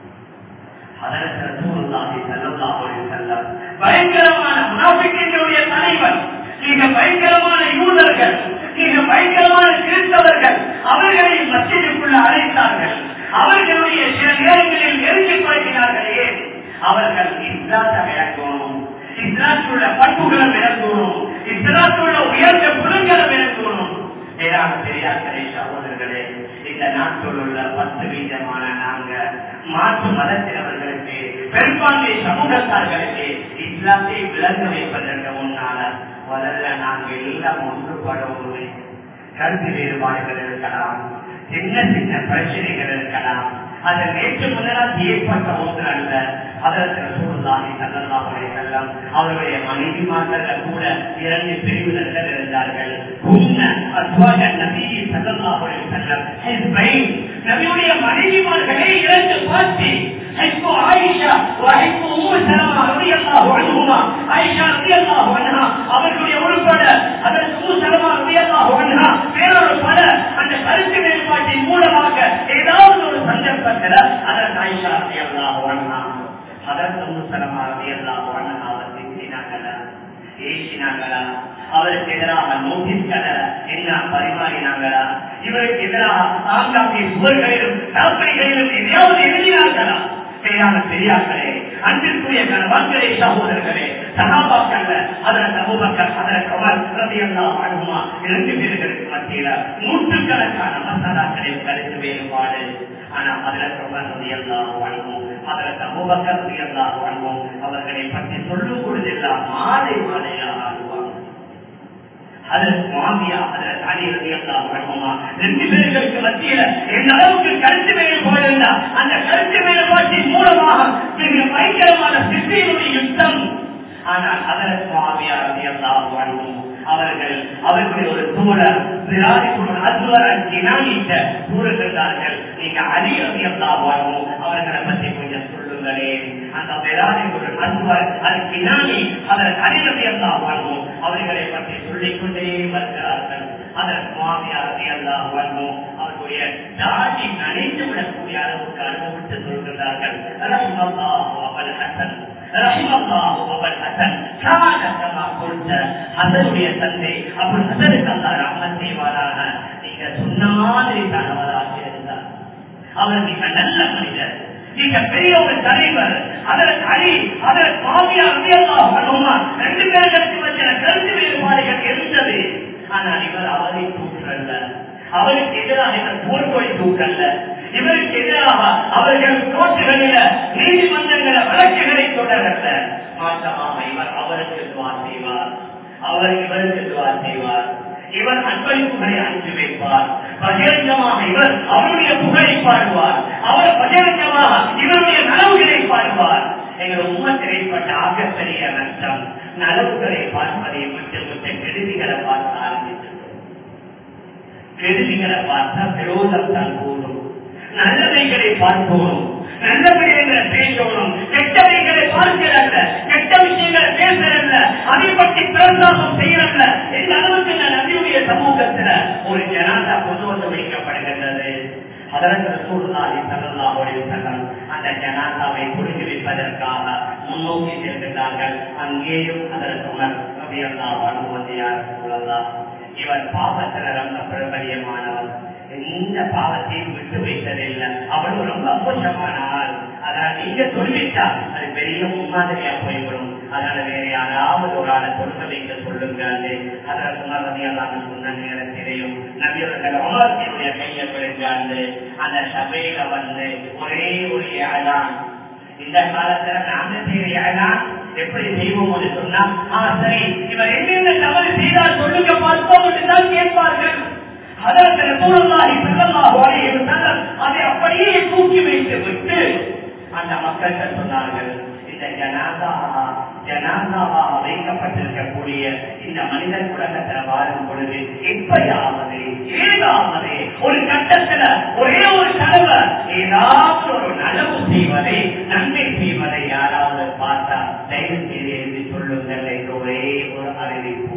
பயங்கரமான முனாபிக்கினுடைய தலைவர் மிக பயங்கரமான யூதர்கள் மிக பயங்கரமான கிறிஸ்தவர்கள் அவர்களை மத்தியதுக்குள்ள அழைத்தார்கள் அவர்களுடைய சில நேரங்களில் நெருங்கி பழகினார்களே அவர்கள் இஸ்லாத்தை விளக்கணும் இஸ்லாத்துள்ள பண்புகளை விளக்கணும் இஸ்லாத்துள்ள உயர்ந்த குணங்களை விளக்கணும் மேலான பெரியார்களே சகோதரர்களே இந்த நாட்டில் உள்ள பத்து வீதமான நாங்க மாற்று மதத்தினவர்களுக்கு பெரும்பான்மை சமூகத்தார்களுக்கு இஸ்லாத்தை விளங்க வைப்பதற்கு முன்னால முதல்ல நாங்கள் எல்லாம் ஒன்றுபடவும் கருத்து வேறுபாடுகள் இருக்கலாம் சின்ன சின்ன பிரச்சனைகள் இருக்கலாம் அது நேற்று முன்னதாக ஏற்பட்ட ஒன்று அல்ல அதற்கு சூழ்நாளி செல்லலாம் செல்லம் அவருடைய மனைவிமார்கள் கூட இரண்டு பிரிவினர்கள் இருந்தார்கள் நபியுடைய மனைவிமார்களே இரண்டு பார்த்து அவர்களுடைய உள்பட அதற்கு வேறொரு பல அந்த கருத்து மேம்பாட்டின் மூலமாக ஏதாவது ஒரு சந்தர்ப்பத்தில் அதற்கு ஆயிஷா அல்லாஹ் அதற்கு முசலமாக எல்லாம் அவர் திட்டினாங்களா ஏசினாங்களா அவருக்கு எதிராக நோட்டீஸ்களை என்ன பரிமாறினாங்களா இவருக்கு எதிராக ஆங்காங்கே சுவர்களிலும் கற்பனைகளிலும் எதையாவது எழுதினார்களா பேரான பெரியார்களே அன்பிற்குரிய கணவான்களே சகோதரர்களே சகாபாக்கல்ல அதன் சமூகங்கள் அதன் கவர் ரதியெல்லாம் அனுமா இரண்டு பேர்களுக்கு மத்தியில நூற்றுக்கணக்கான மசாலாக்களில் கருத்து வேறுபாடு ஆனா அதுல கவர் ரதியெல்லாம் அனுபவம் அதுல சமூகங்கள் ரதியெல்லாம் அனுபவம் அவர்களை பற்றி சொல்லும் பொழுதெல்லாம் மாலை மாலையாக ஆடுவாங்க அதற்கு மாமியா அதற்கு அணி ரதியெல்லாம் அனுபவமா ரெண்டு பேர்களுக்கு மத்தியில எந்த அளவுக்கு கருத்து வேறுபாடு இருந்தா அந்த கருத்து வேறுபாட்டின் மூலமாக மிக பயங்கரமான சித்தியுடைய யுத்தம் ஆனால் அதற்கு மாமியா ரதியெல்லாம் அனுபவம் அவர்கள் அவர்களுடைய ஒரு தூரர் கூறுகின்றார்கள் நீங்க அலியல்லாவும் அவர்களை பற்றி கொஞ்சம் சொல்லுங்களே அந்த பெராணிக்குள் அசுவர் அது கிணானி அதற்கு அலியல்லாவும் அவர்களை பற்றி சொல்லிக்கொண்டே வருகிறார்கள் அதற்கு மாமியார் அலியல்லாவும் அவர்களுடைய தாடி நனைந்து விடக்கூடிய அளவுக்கு அனுபவித்து சொல்கிறார்கள் அவள் ஹசன் அதனுடைய தந்தை அப்படி அதற்கு அல்லா ரஹ்மத் செய்வாராக நீங்க சொன்ன மாதிரி கணவராக இருந்தார் அவர் மிக நல்ல மனிதர் மிக பெரிய ஒரு தலைவர் அதற்கு அழி அதற்கு மாமியா அபியல்லா ரெண்டு பேர்களுக்கு வச்ச கருத்து வேறுபாடுகள் இருந்தது ஆனால் இவர் அவரை தூக்கல்ல அவருக்கு எதிராக இவர் போர்க்கொடி தூக்கல்ல இவருக்கு எதிராக அவர்கள் கோர்ட்டுகளில நீதிமன்றங்கள வழக்குகளை தொடரல்ல மாற்றமாக இவர் அவருக்கு துவா செய்வார் அவர் இவருக்கு துவா செய்வார் இவர் அன்பளிப்புகளை அனுப்பி வைப்பார் பகிரங்கமாக இவர் அவருடைய புகழை பாடுவார் அவர் பகிரங்கமாக இவருடைய நலவுகளை பாடுவார் எங்கள் உம்மத்தில் ஏற்பட்ட ஆகப்பெரிய நஷ்டம் நலவுகளை பார்ப்பதை மட்டும் மற்ற கெடுதிகளை பார்க்க ஆரம்பித்தது கெடுதிகளை பார்த்தா விரோதம் தான் கூடும் நல்லதைகளை பார்ப்போம் நல்ல விடயங்களை பேசணும் கெட்டவைகளை பார்க்கிறல்ல கெட்ட விஷயங்களை பேசுறல்ல அதை பற்றி பிரசாசம் செய்யறல்ல இந்த அளவுக்கு நான் நபியுடைய சமூகத்துல ஒரு ஜனாதா கொண்டு வந்து வைக்கப்படுகின்றது அதற்கு ரசூலுல்லாஹி ஸல்லல்லாஹு அலைஹி வஸல்லம் அந்த ஜனாதாவை புரிந்து வைப்பதற்காக முன்னோக்கி செல்கின்றார்கள் அங்கேயும் அதற்கு உமர் ரலியல்லாஹு அன்ஹு வந்து யா ரசூலல்லாஹ் இவர் பாவத்தில் ரொம்ப பிரபலியமானவர் இந்த பாவத்தை விட்டு வைத்ததில்லை அவள் ரொம்ப மோசமான ஆள் அதனால் நீங்க சொல்லிட்டா அது பெரிய முன்மாதிரியா போய்விடும் அதனால வேற யாராவது ஒரு ஆளை சொல்ல வைக்க சொல்லுங்க அதில் சுமரதியெல்லாம் சொன்ன நேரத்திலையும் நபியவர்கள் அமர்த்தியுடைய கையை பிடிக்காண்டு அந்த சபையில வந்து ஒரே ஒரு அதான் இந்த காலத்துல நாங்க செய்யற அதான் எப்படி செய்வோம் சொன்னா ஆ சரி இவர் என்னென்ன தவறு செய்தால் சொல்லுங்க பார்ப்போம் என்று தான் கேட்பார்கள் அதற்கு ரசூலுல்லாஹி ஸல்லல்லாஹு அலைஹி வஸல்லம் அதை அப்படியே தூக்கி வைத்து விட்டு அந்த மக்கள்கிட்ட சொன்னார்கள் இந்த ஜனாதா ஜனாதாவா வைக்கப்பட்டிருக்கக்கூடிய இந்த மனிதன் உலகத்தில் வாழும் பொழுது எப்பயாவது ஏதாவது ஒரு கட்டத்துல ஒரே ஒரு தடவை ஏதாவது ஒரு நலவு செய்வதை நன்மை செய்வதை யாராவது பார்த்தா தயவு செய்து எழுதி சொல்லுங்கள் என்று ஒரே ஒரு அறிவிப்பு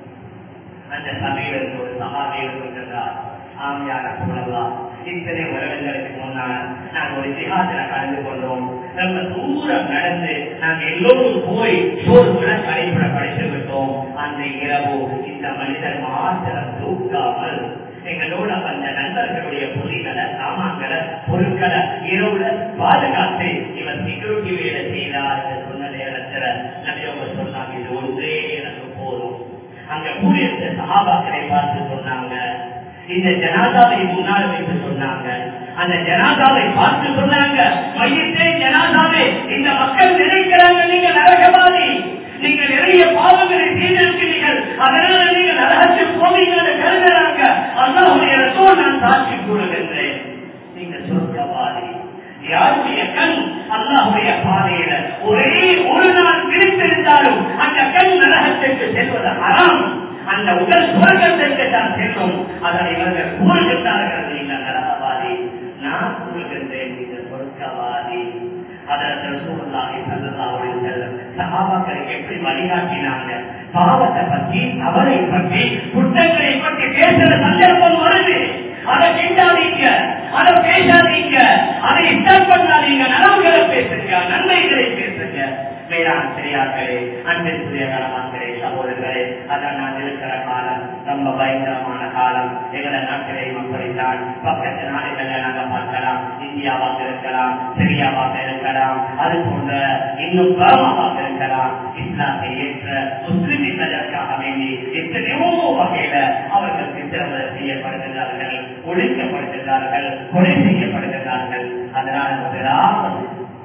அந்த சபையிலிருந்து ஒரு சமாதி இருக்கின்றார் ஆமியான சொல்லலாம் இத்தனை வருடங்களுக்கு முன்னால் நாங்கள் ஒரு ஜிஹாதில கலந்து கொண்டோம் ரொம்ப தூரம் நடந்து நாங்கள் எல்லோரும் போய் சோறு கூட கடைபிட படித்து விட்டோம் அந்த இரவு இந்த மனிதர் மாத்திரம் தூக்காமல் எங்களோட வந்த நண்பர்களுடைய பொருள்களை சாமான்களை பொருட்களை இரவுல பாதுகாத்து இவர் செக்யூரிட்டி வேலை செய்தார் என்று சொன்ன நேரத்தில் நிறைய சொன்னாங்க இது ஒன்றே எனக்கு போதும் அங்க கூடியிருந்த சகாபாக்களை பார்த்து சொன்னாங்க இந்த ஜனாதாவை முன்னால் வைத்து சொன்னாங்க அந்த ஜனாதாவை பார்த்து சொன்னாங்க மையத்தே ஜனாதாவே இந்த மக்கள் நினைக்கிறாங்க நீங்க நரகவாதி நீங்க நிறைய பாவங்களை செய்திருக்கிறீர்கள் அதனால நீங்க நரகத்தில் போவீங்க கருதுறாங்க அல்லாவுடைய ரசோல் நான் சாட்சி கூறுகின்றேன் நீங்க சொர்க்கவாதி யாருடைய கண் அல்லாஹுடைய பாதையில ஒரே ஒரு நாள் விரித்திருந்தாலும் அந்த கண் நரகத்திற்கு செல்வது அறம் அந்த உடல் சுவர்க்கத்திற்கு தான் செல்லும் அதனை இவர்கள் கூறுகின்றார்கள் நீங்க நரகவாதி நான் கூறுகின்றேன் நீங்க சொர்க்கவாதி அதற்கு சூழ்நாகி சந்ததாவுடைய செல்லும் சகாபாக்களுக்கு எப்படி வழிகாட்டினாங்க பாவத்தை பற்றி அவரை பற்றி குற்றங்களை பற்றி பேசுற சந்தர்ப்பம் வருது அதை கிண்டாதீங்க அதை பேசாதீங்க அதை இஷ்டம் பண்ணாதீங்க நலவுகளை பேசுங்க நன்மைகளை பேசுங்க வேளாண் பெரியார்களே அன்பிற்குரிய கணவான்களே சகோதரர்களே அதான் நான் இருக்கிற காலம் ரொம்ப பயங்கரமான காலம் எங்களை நாட்டிலே அப்படித்தான் பக்கத்து நாடுகளை நாங்க பார்க்கலாம் இந்தியாவாக இருக்கலாம் சிரியாவாக இருக்கலாம் அது போன்ற இன்னும் பரமாவாக இருக்கலாம் இஸ்லாத்தை ஏற்ற முஸ்லிம் என்பதற்காக வேண்டி எத்தனையோ வகையில அவர்கள் சித்திரவதை செய்யப்படுகிறார்கள் ஒழிக்கப்படுகிறார்கள் கொலை செய்யப்படுகிறார்கள் அதனால் முதலாவது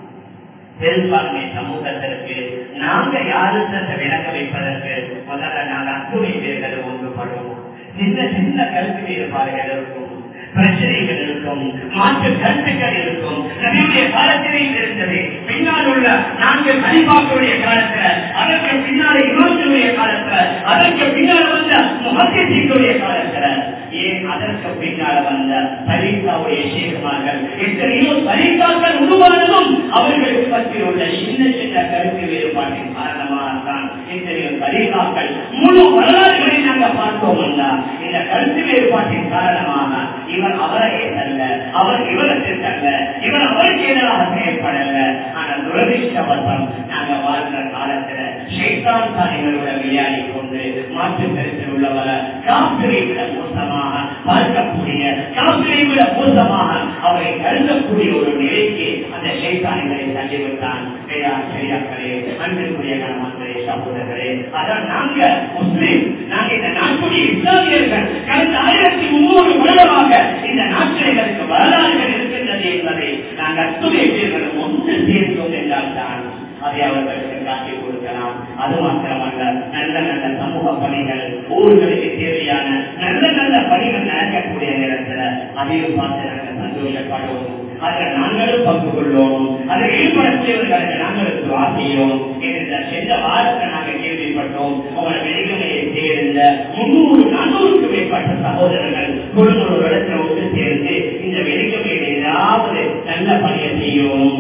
பெரும்பான்மை சமூகத்திற்கு நாங்க யாருன்றதை விளக்க வைப்பதற்கு முதல்ல நாங்கள் அத்துணை பேர்கள் ஒன்றுபடுவோம் சின்ன சின்ன கருத்து வேறுபாடுகள் இருக்கும் பிரச்சனைகள் இருக்கும் மாற்று கருத்துக்கள் இருக்கும் நபியுடைய காலத்திலேயும் இருந்தது பின்னால் உள்ள நான்கு கலிபாக்களுடைய காலத்துல அதற்கு பின்னால இமாம்களுடைய காலத்துல அதற்கு பின்னால் வந்த முகத்திய காலத்துல ஏன் அதற்கு பின்னால் வந்த தலிகாவுடைய சேகுமார்கள் எத்தனையோ தலிகாக்கள் உருவானதும் அவர்களுக்கு பற்றி உள்ள சின்ன சின்ன கருத்து வேறுபாட்டின் காரணமாகத்தான் எத்தனையோ தலிகாக்கள் முழு வரலாறுகளை நாங்கள் பார்த்தோம் இந்த கருத்து வேறுபாட்டின் காரணமாக இவர் அவரை அல்ல அவர் இவருக்கு அல்ல இவர் அவருக்கு எதிராக செயல்படல ஆனால் துரதிருஷ்டவசம் நாங்க வாழ்ந்த காலத்துல ஷைத்தான் தான் எங்களோட விளையாடி கொண்டு மாற்று கருத்தில் உள்ளவர காப்பிரை விட மோசமாக பார்க்கக்கூடிய காப்பிரை விட மோசமாக அவரை கருதக்கூடிய ஒரு நிலைக்கு அந்த ஷைத்தானிகளை தள்ளிவிட்டான் சரியாக்களே அன்பிற்குரிய கணவன்களே சகோதரர்களே அதான் நாங்க முஸ்லிம் நாங்க இந்த நாட்டுடைய இஸ்லாமியர்கள் கடந்த ஆயிரத்தி முன்னூறு வருடமாக இந்த நாட்டினருக்கு வரலாறுகள் இருக்கின்றது என்பதை நாங்கள் அத்துணை பேர்களும் ஒன்று சேர்ந்தோம் என்றால் தான் அதை அவர்களுக்கு காட்டிக் கொடுக்கலாம் அது மாத்திரமல்ல நல்ல நல்ல சமூக பணிகள் ஊர்களுக்கு தேவையான நல்ல நல்ல பணிகள் நடக்கக்கூடிய நேரத்தில் அதையும் பார்த்து நாங்கள் சந்தோஷப்படுவோம் அதில் நாங்களும் பங்கு கொள்வோம் அதில் ஈடுபடக்கூடியவர்களுக்கு நாங்களுக்கு வாசியோம் என்ற சென்ற வாரத்தை நாங்கள் கேள்விப்பட்டோம் உங்களை வெளிகளையை சேர்ந்த முன்னூறு நானூறுக்கு மேற்பட்ட சகோதரர்கள் குழுநூறு இடத்துல ஒன்று சேர்ந்து இந்த வெளிகமையில் ஏதாவது நல்ல பணியை செய்யும்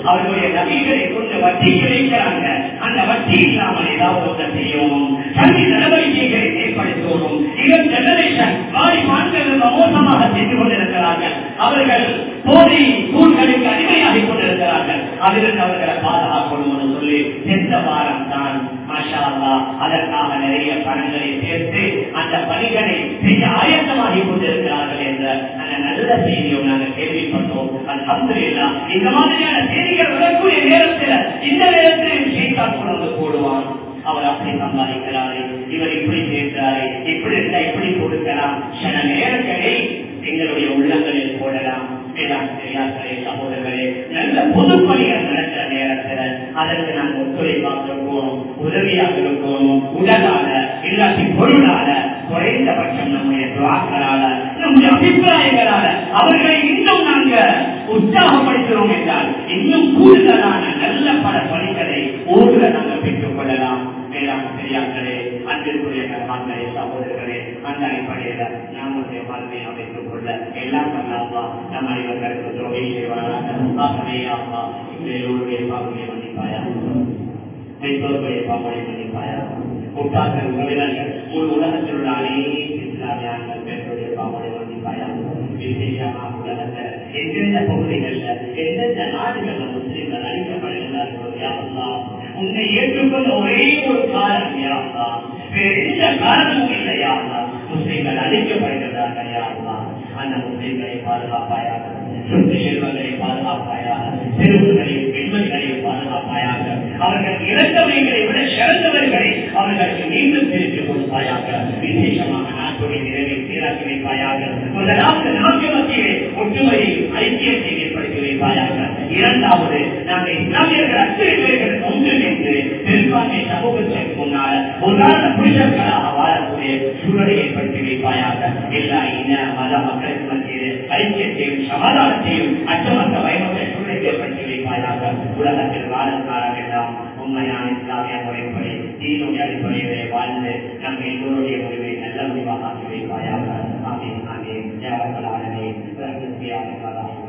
அவர்களுடைய நபிகளை கொண்டு வட்டிக்கு வைக்கிறாங்க அந்த வட்டி இல்லாமல் ஏதாவது ஒன்றை செய்யணும் கல்வி நடவடிக்கைகளை ஏற்படுத்தணும் இளம் ஜெனரேஷன் வாலிபான்கள் மோசமாக சென்று கொண்டிருக்கிறார்கள் அவர்கள் போதை தூண்களுக்கு அடிமையாகிக் கொண்டிருக்கிறார்கள் அதிலிருந்து அவர்களை பாதுகாக்கணும் என்று சொல்லி சென்ற வாரம் தான் மாஷா அல்லாஹ் அதற்காக நிறைய பணங்களை சேர்த்து அந்த பணிகளை செய்ய ஆயத்தமாகி கொண்டிருக்கிறார்கள் என்ற அந்த நல்ல செய்தியும் நாங்கள் கேள்விப்பட்டோம் அல்ஹம்துலில்லா இந்த மாதிரியான செய்திகள் வரக்கூடிய நேரத்தில் இந்த நேரத்தில் சீட்டால் கொண்டு போடுவான் அவர் அப்படி சம்பாதிக்கிறாரு இவர் இப்படி சேர்க்கிறாரு இப்படி இருந்தா இப்படி கொடுக்கலாம் சில நேரங்களை எங்களுடைய உள்ளங்களில் போடலாம் வேளாண் பெரியார்களே சகோதரர்களே நல்ல பொதுப்பணிகள் நடக்கிற நேரத்தில் அதற்கு நாங்கள் ஒத்துழைப்பாக இருக்கணும் உதவியாக இருக்கணும் உடலால இல்லாட்டி பொருளால குறைந்தபட்சம் நம்முடைய துவாக்களால நம்முடைய அபிப்பிராயங்களால அவர்களை இன்னும் நாங்க உற்சாகப்படுத்துகிறோம் என்றால் இன்னும் கூடுதலான நல்ல பல பணிகளை ஊர்ல நாங்கள் பெற்றுக் கொள்ளலாம் வேளாண் பெரியார்களே அன்பிற்குரிய கர்மாக்களே சகோதரர்களே அந்த அடிப்படையில நம்முடைய வாழ்வை அமைத்துக் கொள்ள எல்லாம் பண்ணாமா நம்ம அனைவர்களுக்கு துரோகி செய்வாராக ஆகவே ஆமா எல்லோருடைய பாவங்களை மன்னிப்பாயா பெற்றோர்களுடைய பாவங்களை மன்னிப்பாயா கூட்டார்கள் உறவினர்கள் முழு உலகத்தில் உள்ள அனைத்து இஸ்லாமியார்கள் பெற்றோருடைய பாவங்களை மன்னிப்பாயா விசேஷமாக உலகத்தில் எந்தெந்த பகுதிகளில் எந்தெந்த நாடுகளில் முஸ்லிம்கள் அழிக்கப்படுகிறார்களோ யாரெல்லாம் உன்னை ஏற்றுக்கொள்ள ஒரே ஒரு காரணம் யாரெல்லாம் வேறு எந்த காரணமும் இல்லையா முஸ்லிம்கள் அழிக்கப்படுகிறார்கள் யாரெல்லாம் அந்த முஸ்லிம்களை பாதுகாப்பாயாக சொத்து செல்வங்களை பாதுகாப்பாயாக சிறுவர்களையும் பெண்மணிகளையும் பாதுகாப்பாயாக அவர்கள் இறந்தவர்களை விட சிறந்தவர்களை அவர்களுக்கு மீண்டும் திருப்பி கொடுப்பாயாக விசேஷமாக நாட்டுடைய நிறைவை சீராக்கி வைப்பாயாக முதலாவது நாட்டு மத்தியிலே ஒற்றுமையை ஐக்கியத்தை ஏற்படுத்தி வைப்பாயாக இரண்டாவது நாங்கள் இஸ்லாமியர்கள் அத்தனை பேர்கள் ஒன்றிணைந்து பெரும்பான்மை சமூகத்திற்கு முன்னால் உதாரண புருஷர்களாக வாழக்கூடிய சூழலை ஏற்படுத்தி வைப்பாயாக எல்லா இன மத மக்களுக்கு மத்தியிலே ஐக்கியத்தையும் சமாதானத்தையும் அச்சமற்ற பயமற்ற சூழலை ஏற்படுத்தி வைப்பாயாக உலகத்தில் வாழும் காலமெல்லாம் உண்மையான இஸ்லாமிய முறைப்படி தீனுடைய அடிப்படையிலே வாழ்ந்து நம் எல்லோருடைய முடிவை நல்ல முடிவாக ஆக்கி வைப்பாயாக ஆமீன் ஆமீன் ஜெயவர்களானே